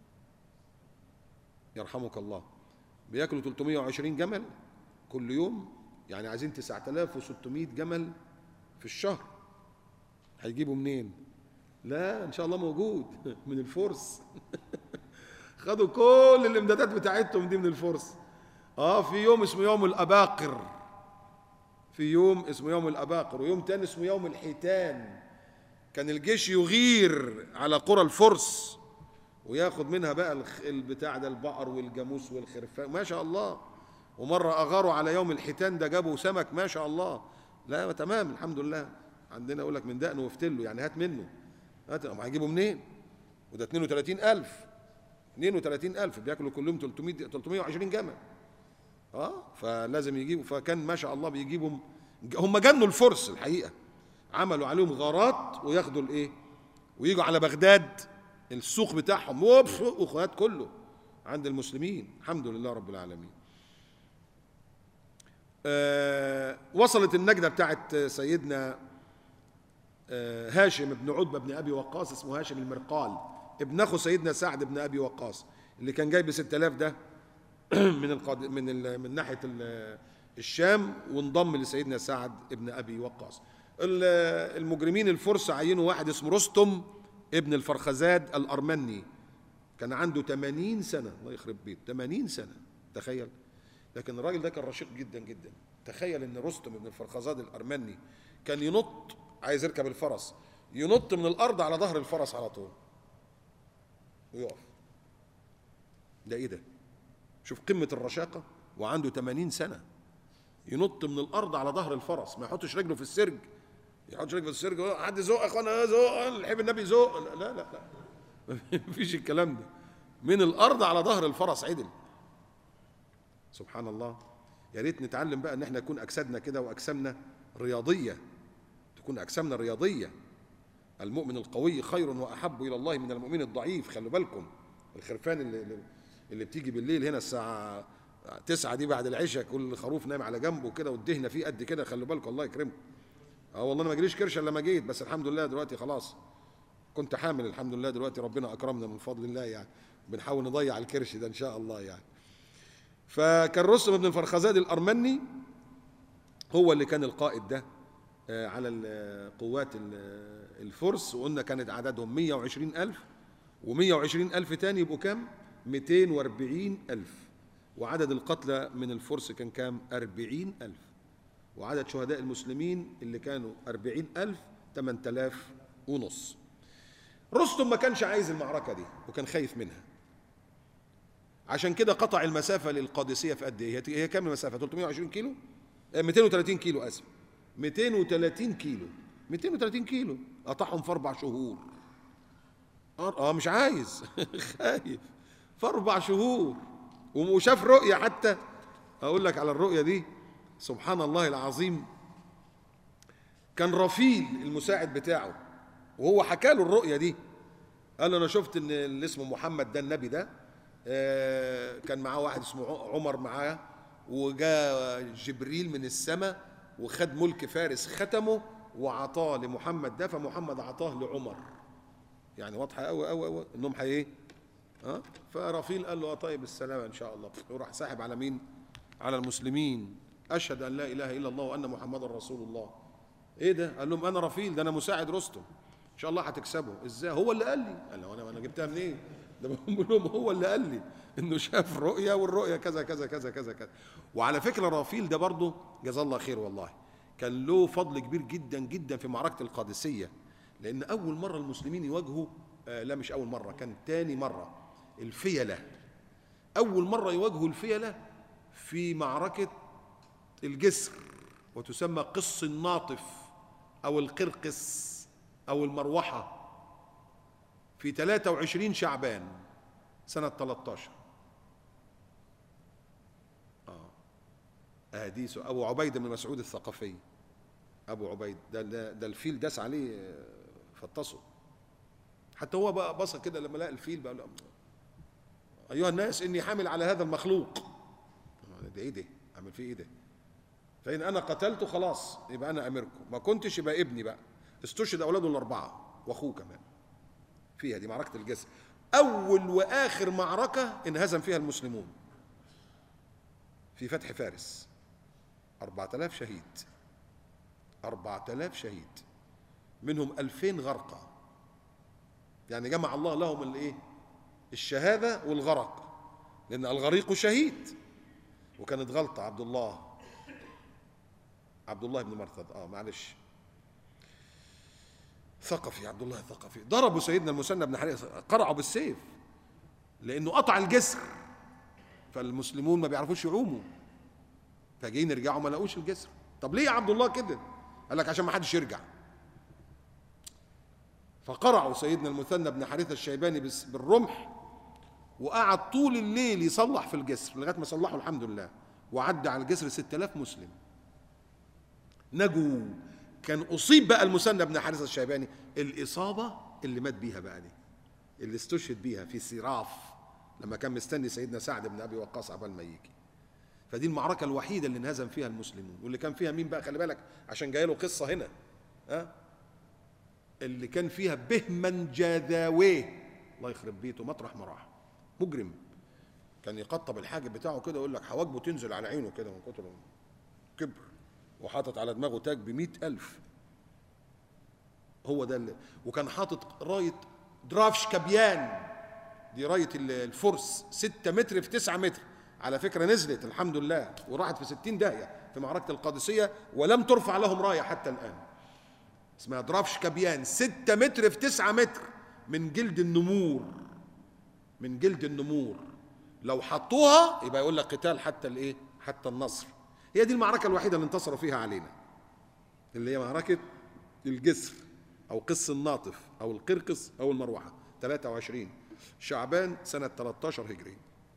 يرحمك الله بياكلوا 320 جمل كل يوم يعني عايزين 9600 جمل في الشهر هيجيبوا منين لا ان شاء الله موجود من الفرس خدوا كل الامدادات بتاعتهم دي من الفرس اه في يوم اسمه يوم الاباقر في يوم اسمه يوم الاباقر ويوم تاني اسمه يوم الحيتان كان الجيش يغير على قرى الفرس وياخد منها بقى الخ- البتاع ده البقر والجاموس والخرفان ما شاء الله ومره اغاروا على يوم الحيتان ده جابوا سمك ما شاء الله لا تمام الحمد لله عندنا يقول لك من دقنه وافتله يعني هات منه هات هم هيجيبوا منين وده 32000 32000 بياكلوا كلهم 300 320 جمل اه فلازم يجيبوا فكان ما شاء الله بيجيبوا هم جنوا الفرس الحقيقه عملوا عليهم غارات وياخدوا الايه ويجوا على بغداد السوق بتاعهم وبف وخوات كله عند المسلمين الحمد لله رب العالمين آه وصلت النجدة بتاعت سيدنا آه هاشم بن عتبة بن أبي وقاص اسمه هاشم المرقال ابن أخو سيدنا سعد بن أبي وقاص اللي كان جاي ب 6000 ده من القاد... من ال... من ناحيه ال... الشام وانضم لسيدنا سعد ابن ابي وقاص ال- المجرمين الفرس عينوا واحد اسمه رستم ابن الفرخزاد الارمني كان عنده 80 سنه الله يخرب بيت 80 سنه تخيل لكن الراجل ده كان رشيق جدا جدا تخيل ان رستم ابن الفرخزاد الارمني كان ينط عايز يركب الفرس ينط من الارض على ظهر الفرس على طول ويقف ده ايه ده شوف قمة الرشاقة وعنده 80 سنة ينط من الأرض على ظهر الفرس ما يحطش رجله في السرج يحطش رجله في السرج يقول حد زق يا اخوانا زق الحب النبي زق لا لا لا مفيش الكلام ده من الأرض على ظهر الفرس عدل سبحان الله يا ريت نتعلم بقى ان احنا يكون اجسادنا كده واجسامنا رياضيه تكون اجسامنا رياضيه المؤمن القوي خير واحب الى الله من المؤمن الضعيف خلوا بالكم الخرفان اللي اللي- اللي بتيجي بالليل هنا الساعه تسعة دي بعد العشاء كل خروف نايم على جنبه كده والدهنه فيه قد كده خلوا بالكم الله يكرمكم اه والله انا ما جريش كرش الا لما جيت بس الحمد لله دلوقتي خلاص كنت حامل الحمد لله دلوقتي ربنا اكرمنا من فضل الله يعني بنحاول نضيع الكرش ده ان شاء الله يعني فكان رستم بن الفرخزاد الارمني هو اللي كان القائد ده آه، على ال- قوات ال- الفرس وقلنا كانت عددهم 120 ألف و120 ألف تاني يبقوا كام 240 ألف وعدد القتلى من الفرس كان كام 40 ألف وعدد شهداء المسلمين اللي كانوا 40 ألف 8000 ونص رستم ما كانش عايز المعركة دي وكان خايف منها عشان كده قطع المسافة للقادسية في قد ايه؟ هي- هي كام المسافة؟ 320 كيلو؟ آه، 230 كيلو اسف 230 كيلو 230 كيلو قطعهم في اربع شهور اه آه، مش عايز خايف في اربع شهور وشاف رؤية حتى اقول لك على الرؤية دي سبحان الله العظيم كان رفيل المساعد بتاعه وهو حكى له الرؤية دي قال له انا شفت ان اللي اسمه محمد ده النبي ده آه، كان معاه واحد اسمه ع- عمر معاه وجاء جبريل من السماء وخد ملك فارس ختمه وعطاه لمحمد ده فمحمد عطاه لعمر يعني واضحه قوي قوي قوي انهم هي ايه ها فرفيل قال له اه طيب السلامه ان شاء الله وراح ساحب على مين على المسلمين اشهد ان لا اله الا الله وان محمدا رسول الله ايه ده قال لهم انا رفيل ده انا مساعد رستم ان شاء الله هتكسبه ازاي هو اللي قال لي قال له انا انا جبتها منين ده بقول لهم هو اللي قال لي انه شاف رؤيا والرؤيا كذا كذا كذا كذا كذا وعلى فكره رافيل ده برضه جزاه الله خير والله كان له فضل كبير جدا جدا في معركه القادسيه لان اول مره المسلمين يواجهوا آه لا مش اول مره كان تاني مره الفيله اول مره يواجهوا الفيله في معركه الجسر وتسمى قص الناطف او القرقس او المروحه في 23 شعبان سنه 13 اه اهديس ابو عبيده بن مسعود الثقفي ابو عبيد ده ده, ده الفيل داس عليه آه، فطسه حتى هو بقى بص كده لما لقى الفيل بقى له ايها الناس اني حامل على هذا المخلوق ده ايه ده اعمل فيه ايه ده فان انا قتلته خلاص يبقى انا اميركم ما كنتش يبقى ابني بقى استشهد اولاده الاربعه واخوه كمان فيها دي معركه الجسر اول واخر معركه انهزم فيها المسلمون في فتح فارس 4000 شهيد 4000 شهيد منهم 2000 غرقى يعني جمع الله لهم الايه الشهاده والغرق لان الغريق شهيد وكانت غلطه عبد الله عبد الله بن مرثد اه معلش ثقفي عبد الله الثقفي ضربوا سيدنا المثنى بن حارثه قرعوا بالسيف لانه قطع الجسر فالمسلمون ما بيعرفوش يعوموا فجايين يرجعوا ما لقوش الجسر طب ليه يا عبد الله كده قال لك عشان ما حدش يرجع فقرعوا سيدنا المثنى بن حارثه الشيباني بس- بالرمح وقعد طول الليل يصلح في الجسر لغايه ما صلحوا الحمد لله وعدى على الجسر 6000 مسلم نجوا كان اصيب بقى المثنى بن حارثه الشيباني الاصابه اللي مات بيها بقى دي اللي استشهد بيها في سراف لما كان مستني سيدنا سعد بن ابي وقاص عبال ما يجي فدي المعركه الوحيده اللي انهزم فيها المسلمون واللي كان فيها مين بقى خلي بالك عشان جاي له قصه هنا ها اللي كان فيها بهمن جاذاويه الله يخرب بيته مطرح ما راح مجرم كان يقطب الحاجب بتاعه كده يقول لك حواجبه تنزل على عينه كده من كتر كبر وحاطط على دماغه تاج بمئة ألف هو ده اللي وكان حاطط راية درافش كبيان دي راية ال- الفرس ستة متر في تسعة متر على فكرة نزلت الحمد لله وراحت في ستين داهية في معركة القادسية ولم ترفع لهم راية حتى الآن اسمها درافش كبيان ستة متر في تسعة متر من جلد النمور من جلد النمور لو حطوها يبقى يقول لك قتال حتى الايه حتى النصر هي دي المعركة الوحيدة اللي انتصروا فيها علينا اللي هي معركة الجسر أو قص الناطف أو القرقص أو المروحة 23 شعبان سنة 13 هجري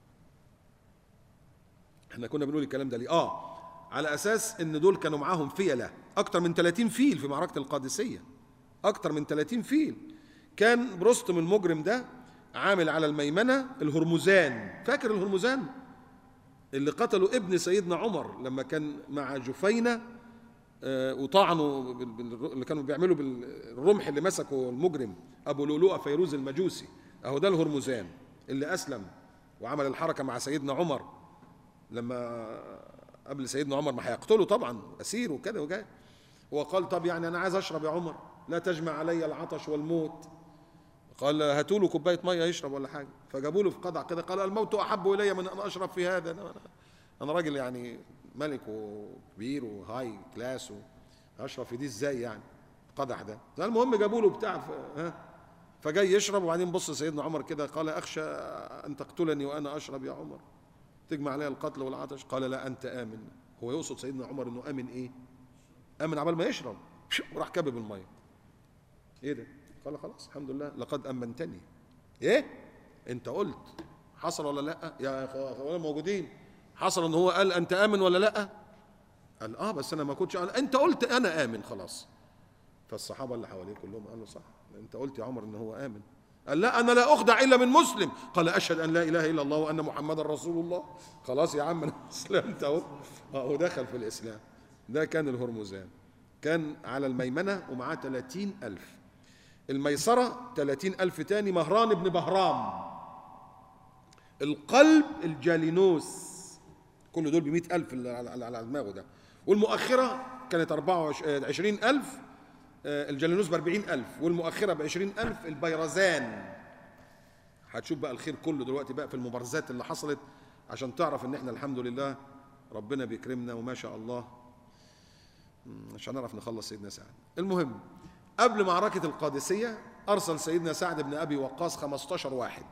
احنا كنا بنقول الكلام ده ليه اه على اساس ان دول كانوا معاهم فيلة اكتر من 30 فيل في معركة القادسية اكتر من 30 فيل كان برستم المجرم ده عامل على الميمنة الهرمزان فاكر الهرمزان اللي قتلوا ابن سيدنا عمر لما كان مع جفينة آه، وطعنوا بال- بال- اللي كانوا بيعملوا بالرمح اللي مسكه المجرم ابو لؤلؤه فيروز المجوسي اهو ده الهرمزان اللي اسلم وعمل الحركه مع سيدنا عمر لما قبل سيدنا عمر ما هيقتله طبعا اسير وكده وجاي هو قال طب يعني انا عايز اشرب يا عمر لا تجمع علي العطش والموت قال هاتوا له كوبايه ميه يشرب ولا حاجه فجابوا له في قدع كده قال الموت احب الي من ان اشرب في هذا انا, أنا راجل يعني ملك وكبير وهاي كلاس اشرب في دي ازاي يعني قدح ده المهم جابوا له بتاع ف- ها فجاي يشرب وبعدين بص سيدنا عمر كده قال اخشى ان تقتلني وانا اشرب يا عمر تجمع علي القتل والعطش قال لا انت امن هو يقصد سيدنا عمر انه امن ايه امن عبال ما يشرب وراح كبب الميه ايه ده قال خلاص الحمد لله لقد امنتني ايه انت قلت حصل ولا لا يا اخوانا موجودين حصل ان هو قال انت امن ولا لا قال اه بس انا ما كنتش قال انت قلت انا امن خلاص فالصحابه اللي حواليه كلهم قالوا صح انت قلت يا عمر ان هو امن قال لا انا لا اخدع الا من مسلم قال اشهد ان لا اله الا الله وان محمدا رسول الله خلاص يا عم انا اسلمت اهو اه ودخل في الاسلام ده كان الهرمزان كان على الميمنه ومعاه 30 ألف الميسرة 30 ألف تاني مهران بن بهرام القلب الجالينوس كل دول بمئة ألف اللي على, على, على دماغه ده والمؤخرة كانت 24 ألف آه، الجالينوس ب 40 ألف والمؤخرة ب 20 ألف البيرزان هتشوف بقى الخير كله دلوقتي بقى في المبارزات اللي حصلت عشان تعرف ان احنا الحمد لله ربنا بيكرمنا وما شاء الله مم، مش هنعرف نخلص سيدنا سعد المهم قبل معركة القادسية أرسل سيدنا سعد بن أبي وقاص 15 واحد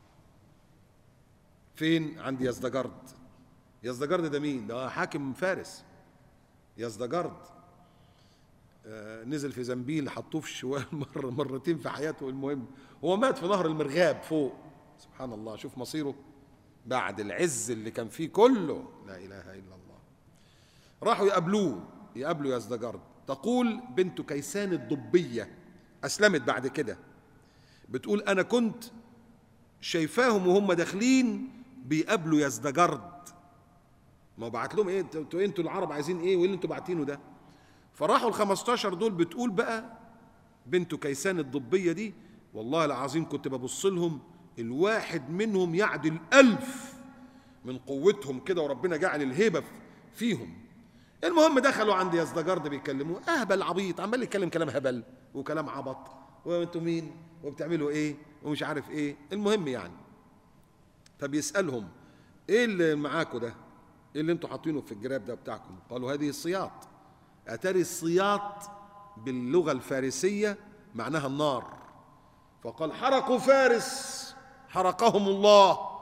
فين عند يزدجرد يزدجرد ده مين ده حاكم فارس يزدجرد آه، نزل في زنبيل حطوه في الشوال مرة مرتين في حياته المهم هو مات في نهر المرغاب فوق سبحان الله شوف مصيره بعد العز اللي كان فيه كله لا إله إلا الله راحوا يقابلوه يقابلوا يزدجرد تقول بنت كيسان الضبية أسلمت بعد كده بتقول أنا كنت شايفاهم وهم داخلين بيقابلوا يزدجرد ما هو بعت لهم ايه انتوا إيه انتوا العرب عايزين ايه وايه اللي انتوا باعتينه ده فراحوا ال 15 دول بتقول بقى بنت كيسان الضبيه دي والله العظيم كنت ببص لهم الواحد منهم يعدل ألف من قوتهم كده وربنا جعل الهيبة فيهم المهم دخلوا عند يزدجرد بيكلموه اهبل عبيط عمال يتكلم كلام هبل وكلام عبط وانتوا مين وبتعملوا ايه ومش عارف ايه المهم يعني فبيسألهم ايه اللي معاكم ده ايه اللي انتوا حاطينه في الجراب ده بتاعكم قالوا هذه الصياط اتاري الصياط باللغة الفارسية معناها النار فقال حرقوا فارس حرقهم الله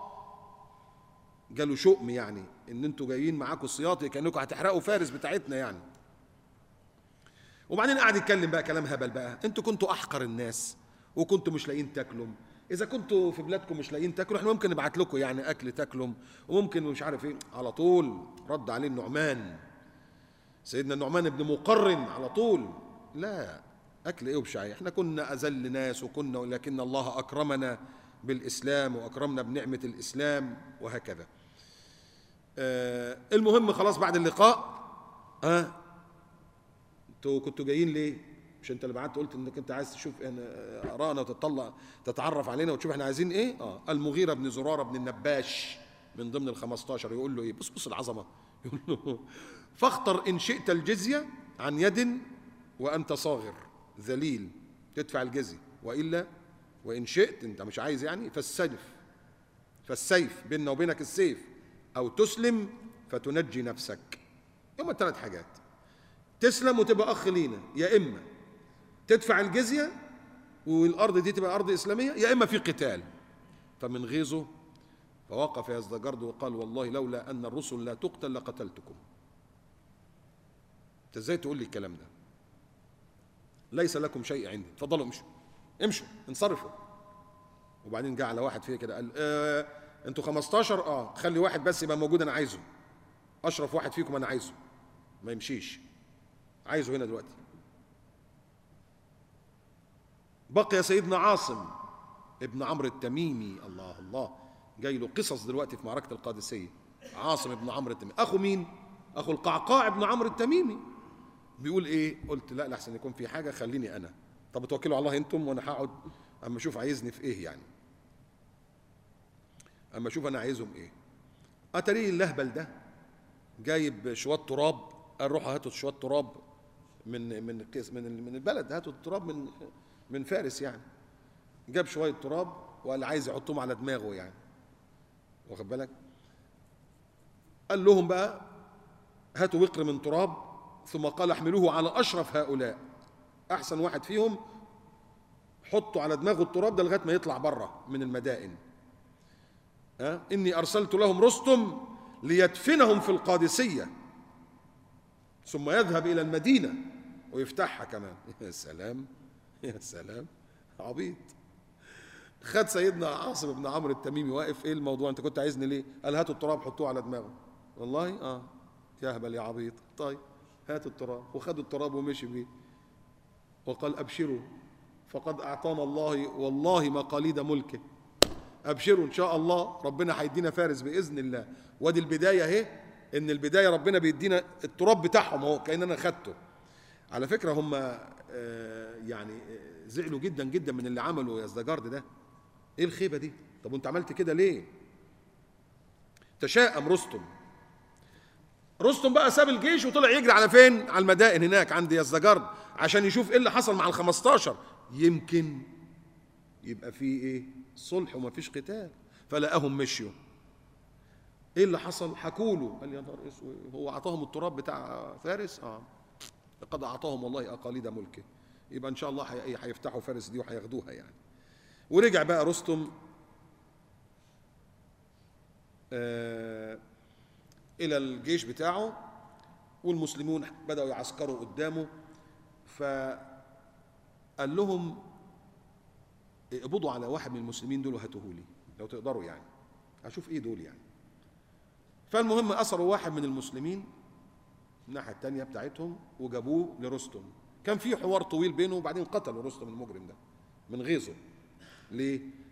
قالوا شؤم يعني ان انتوا جايين معاكم السياط كانكم هتحرقوا فارس بتاعتنا يعني وبعدين قعد يتكلم بقى كلام هبل بقى انتوا كنتوا احقر الناس وكنتوا مش لاقيين تاكلوا اذا كنتوا في بلادكم مش لاقيين تاكلوا احنا ممكن نبعت لكم يعني اكل تاكلوا وممكن مش عارف ايه على طول رد عليه النعمان سيدنا النعمان بن مقرن على طول لا اكل ايه وبشعي احنا كنا اذل ناس وكنا ولكن الله اكرمنا بالاسلام واكرمنا بنعمه الاسلام وهكذا آه المهم خلاص بعد اللقاء ها آه انتوا كنتوا جايين ليه مش انت اللي بعت قلت انك انت عايز تشوف ارانا وتطلع تتعرف علينا وتشوف احنا عايزين ايه اه المغيره بن زراره بن النباش من ضمن ال 15 يقول له ايه بص بص العظمه يقول له فاختر ان شئت الجزيه عن يد وانت صاغر ذليل تدفع الجزيه والا وان شئت انت مش عايز يعني فالسيف فالسيف بيننا وبينك السيف او تسلم فتنجي نفسك هما الثلاث حاجات تسلم وتبقى اخ لينا يا اما تدفع الجزيه والارض دي تبقى ارض اسلاميه يا اما في قتال فمن غيظه فوقف يزدجرد وقال والله لولا ان الرسل لا تقتل لقتلتكم انت ازاي تقول لي الكلام ده ليس لكم شيء عندي اتفضلوا امشوا امشوا انصرفوا وبعدين جه على واحد فيه كده قال اه انتوا 15 اه خلي واحد بس يبقى موجود انا عايزه اشرف واحد فيكم انا عايزه ما يمشيش عايزه هنا دلوقتي بقي سيدنا عاصم ابن عمرو التميمي الله الله جاي له قصص دلوقتي في معركه القادسيه عاصم ابن عمرو التميمي اخو مين اخو القعقاع ابن عمرو التميمي بيقول ايه قلت لا لحسن يكون في حاجه خليني انا طب توكلوا على الله انتم وانا هقعد اما اشوف عايزني في ايه يعني اما اشوف انا عايزهم ايه اتري اللهبل ده جايب شويه تراب قال روحوا هاتوا شويه تراب من من من من البلد هاتوا التراب من من فارس يعني جاب شويه تراب وقال عايز يحطهم على دماغه يعني واخد بالك قال لهم بقى هاتوا وقر من تراب ثم قال احملوه على اشرف هؤلاء احسن واحد فيهم حطوا على دماغه التراب ده لغايه ما يطلع بره من المدائن ها اني ارسلت لهم رستم ليدفنهم في القادسيه ثم يذهب الى المدينه ويفتحها كمان يا سلام يا سلام عبيط خد سيدنا عاصم بن عمرو التميمي واقف ايه الموضوع انت كنت عايزني ليه قال هاتوا التراب حطوه على دماغه والله اه يا هبل يا عبيط طيب هاتوا التراب وخدوا التراب ومشي بيه وقال ابشروا فقد اعطانا الله والله مقاليد ملكه ابشروا ان شاء الله ربنا هيدينا فارس باذن الله وادي البدايه اهي ان البدايه ربنا بيدينا التراب بتاعهم اهو كان انا خدته على فكره هم آه يعني زعلوا جدا جدا من اللي عمله يا زدجارد ده ايه الخيبه دي طب وانت عملت كده ليه تشاءم رستم رستم بقى ساب الجيش وطلع يجري على فين على المدائن هناك عند يزدجرد عشان يشوف ايه اللي حصل مع ال15 يمكن يبقى في ايه صلح وما فيش قتال فلقاهم مشيوا ايه اللي حصل حكوا له قال يا نهار اسود هو اعطاهم التراب بتاع فارس اه لقد اعطاهم والله اقاليد ملكه يبقى ان شاء الله هيفتحوا فارس دي وهياخدوها يعني ورجع بقى رستم آه الى الجيش بتاعه والمسلمون بداوا يعسكروا قدامه فقال لهم اقبضوا على واحد من المسلمين دول وهاتوه لي لو تقدروا يعني هشوف ايه دول يعني فالمهم اسروا واحد من المسلمين الناحيه الثانيه بتاعتهم وجابوه لرستم كان في حوار طويل بينه وبعدين قتلوا رستم المجرم ده من غيظه ليه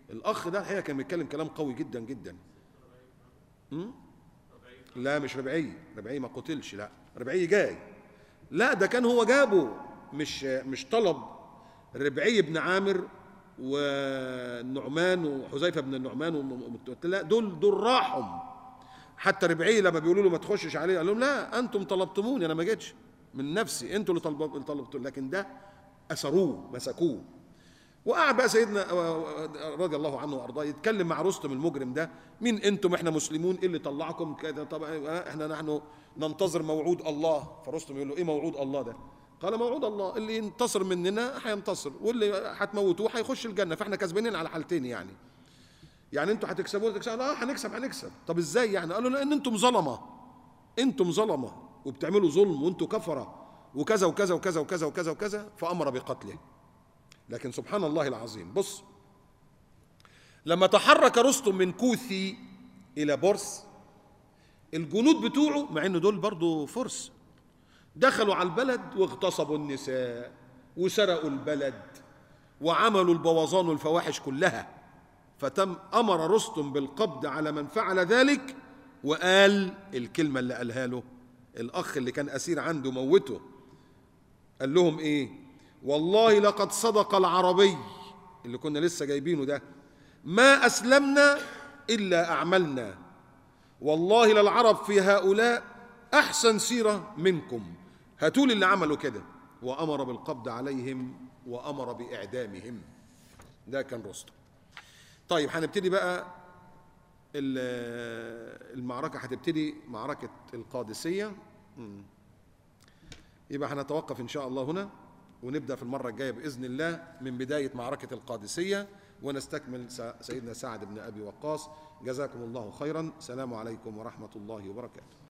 الاخ ده الحقيقه كان بيتكلم كلام قوي جدا جدا م? لا مش ربعي ربعي ما قتلش لا ربعي جاي لا ده كان هو جابه مش مش طلب ربعي بن عامر والنعمان وحذيفه بن النعمان وم- لا دول دول راحهم حتى ربعي لما بيقولوا له ما تخشش عليه قال لهم لا انتم طلبتموني انا ما جيتش من نفسي انتوا اللي طلب- طلبتوا لكن ده اسروه مسكوه وقعد بقى سيدنا رضي الله عنه وارضاه يتكلم مع رستم المجرم ده مين انتم احنا مسلمون ايه اللي طلعكم كده طبعا احنا نحن ننتظر موعود الله فرستم يقول له ايه موعود الله ده قال موعود الله اللي ينتصر مننا هينتصر واللي هتموتوه هيخش الجنه فاحنا كسبانين على حالتين يعني يعني انتوا هتكسبوا تكسبوا اه هنكسب هنكسب طب ازاي يعني قالوا لان انتم ظلمه انتم ظلمه وبتعملوا ظلم وانتم كفره وكذا وكذا وكذا وكذا وكذا وكذا فامر بقتله لكن سبحان الله العظيم بص لما تحرك رستم من كوثي الى بورس الجنود بتوعه مع ان دول برضه فرس دخلوا على البلد واغتصبوا النساء وسرقوا البلد وعملوا البوظان والفواحش كلها فتم امر رستم بالقبض على من فعل ذلك وقال الكلمه اللي قالها له الاخ اللي كان اسير عنده موته قال لهم ايه والله لقد صدق العربي اللي كنا لسه جايبينه ده ما اسلمنا الا اعملنا والله للعرب في هؤلاء احسن سيره منكم هاتوا اللي عملوا كده وامر بالقبض عليهم وامر باعدامهم ده كان رستم طيب هنبتدي بقى ال- المعركه هتبتدي معركه القادسيه مم. يبقى هنتوقف ان شاء الله هنا ونبدا في المره الجايه باذن الله من بدايه معركه القادسيه ونستكمل س- سيدنا سعد بن ابي وقاص جزاكم الله خيرا سلام عليكم ورحمه الله وبركاته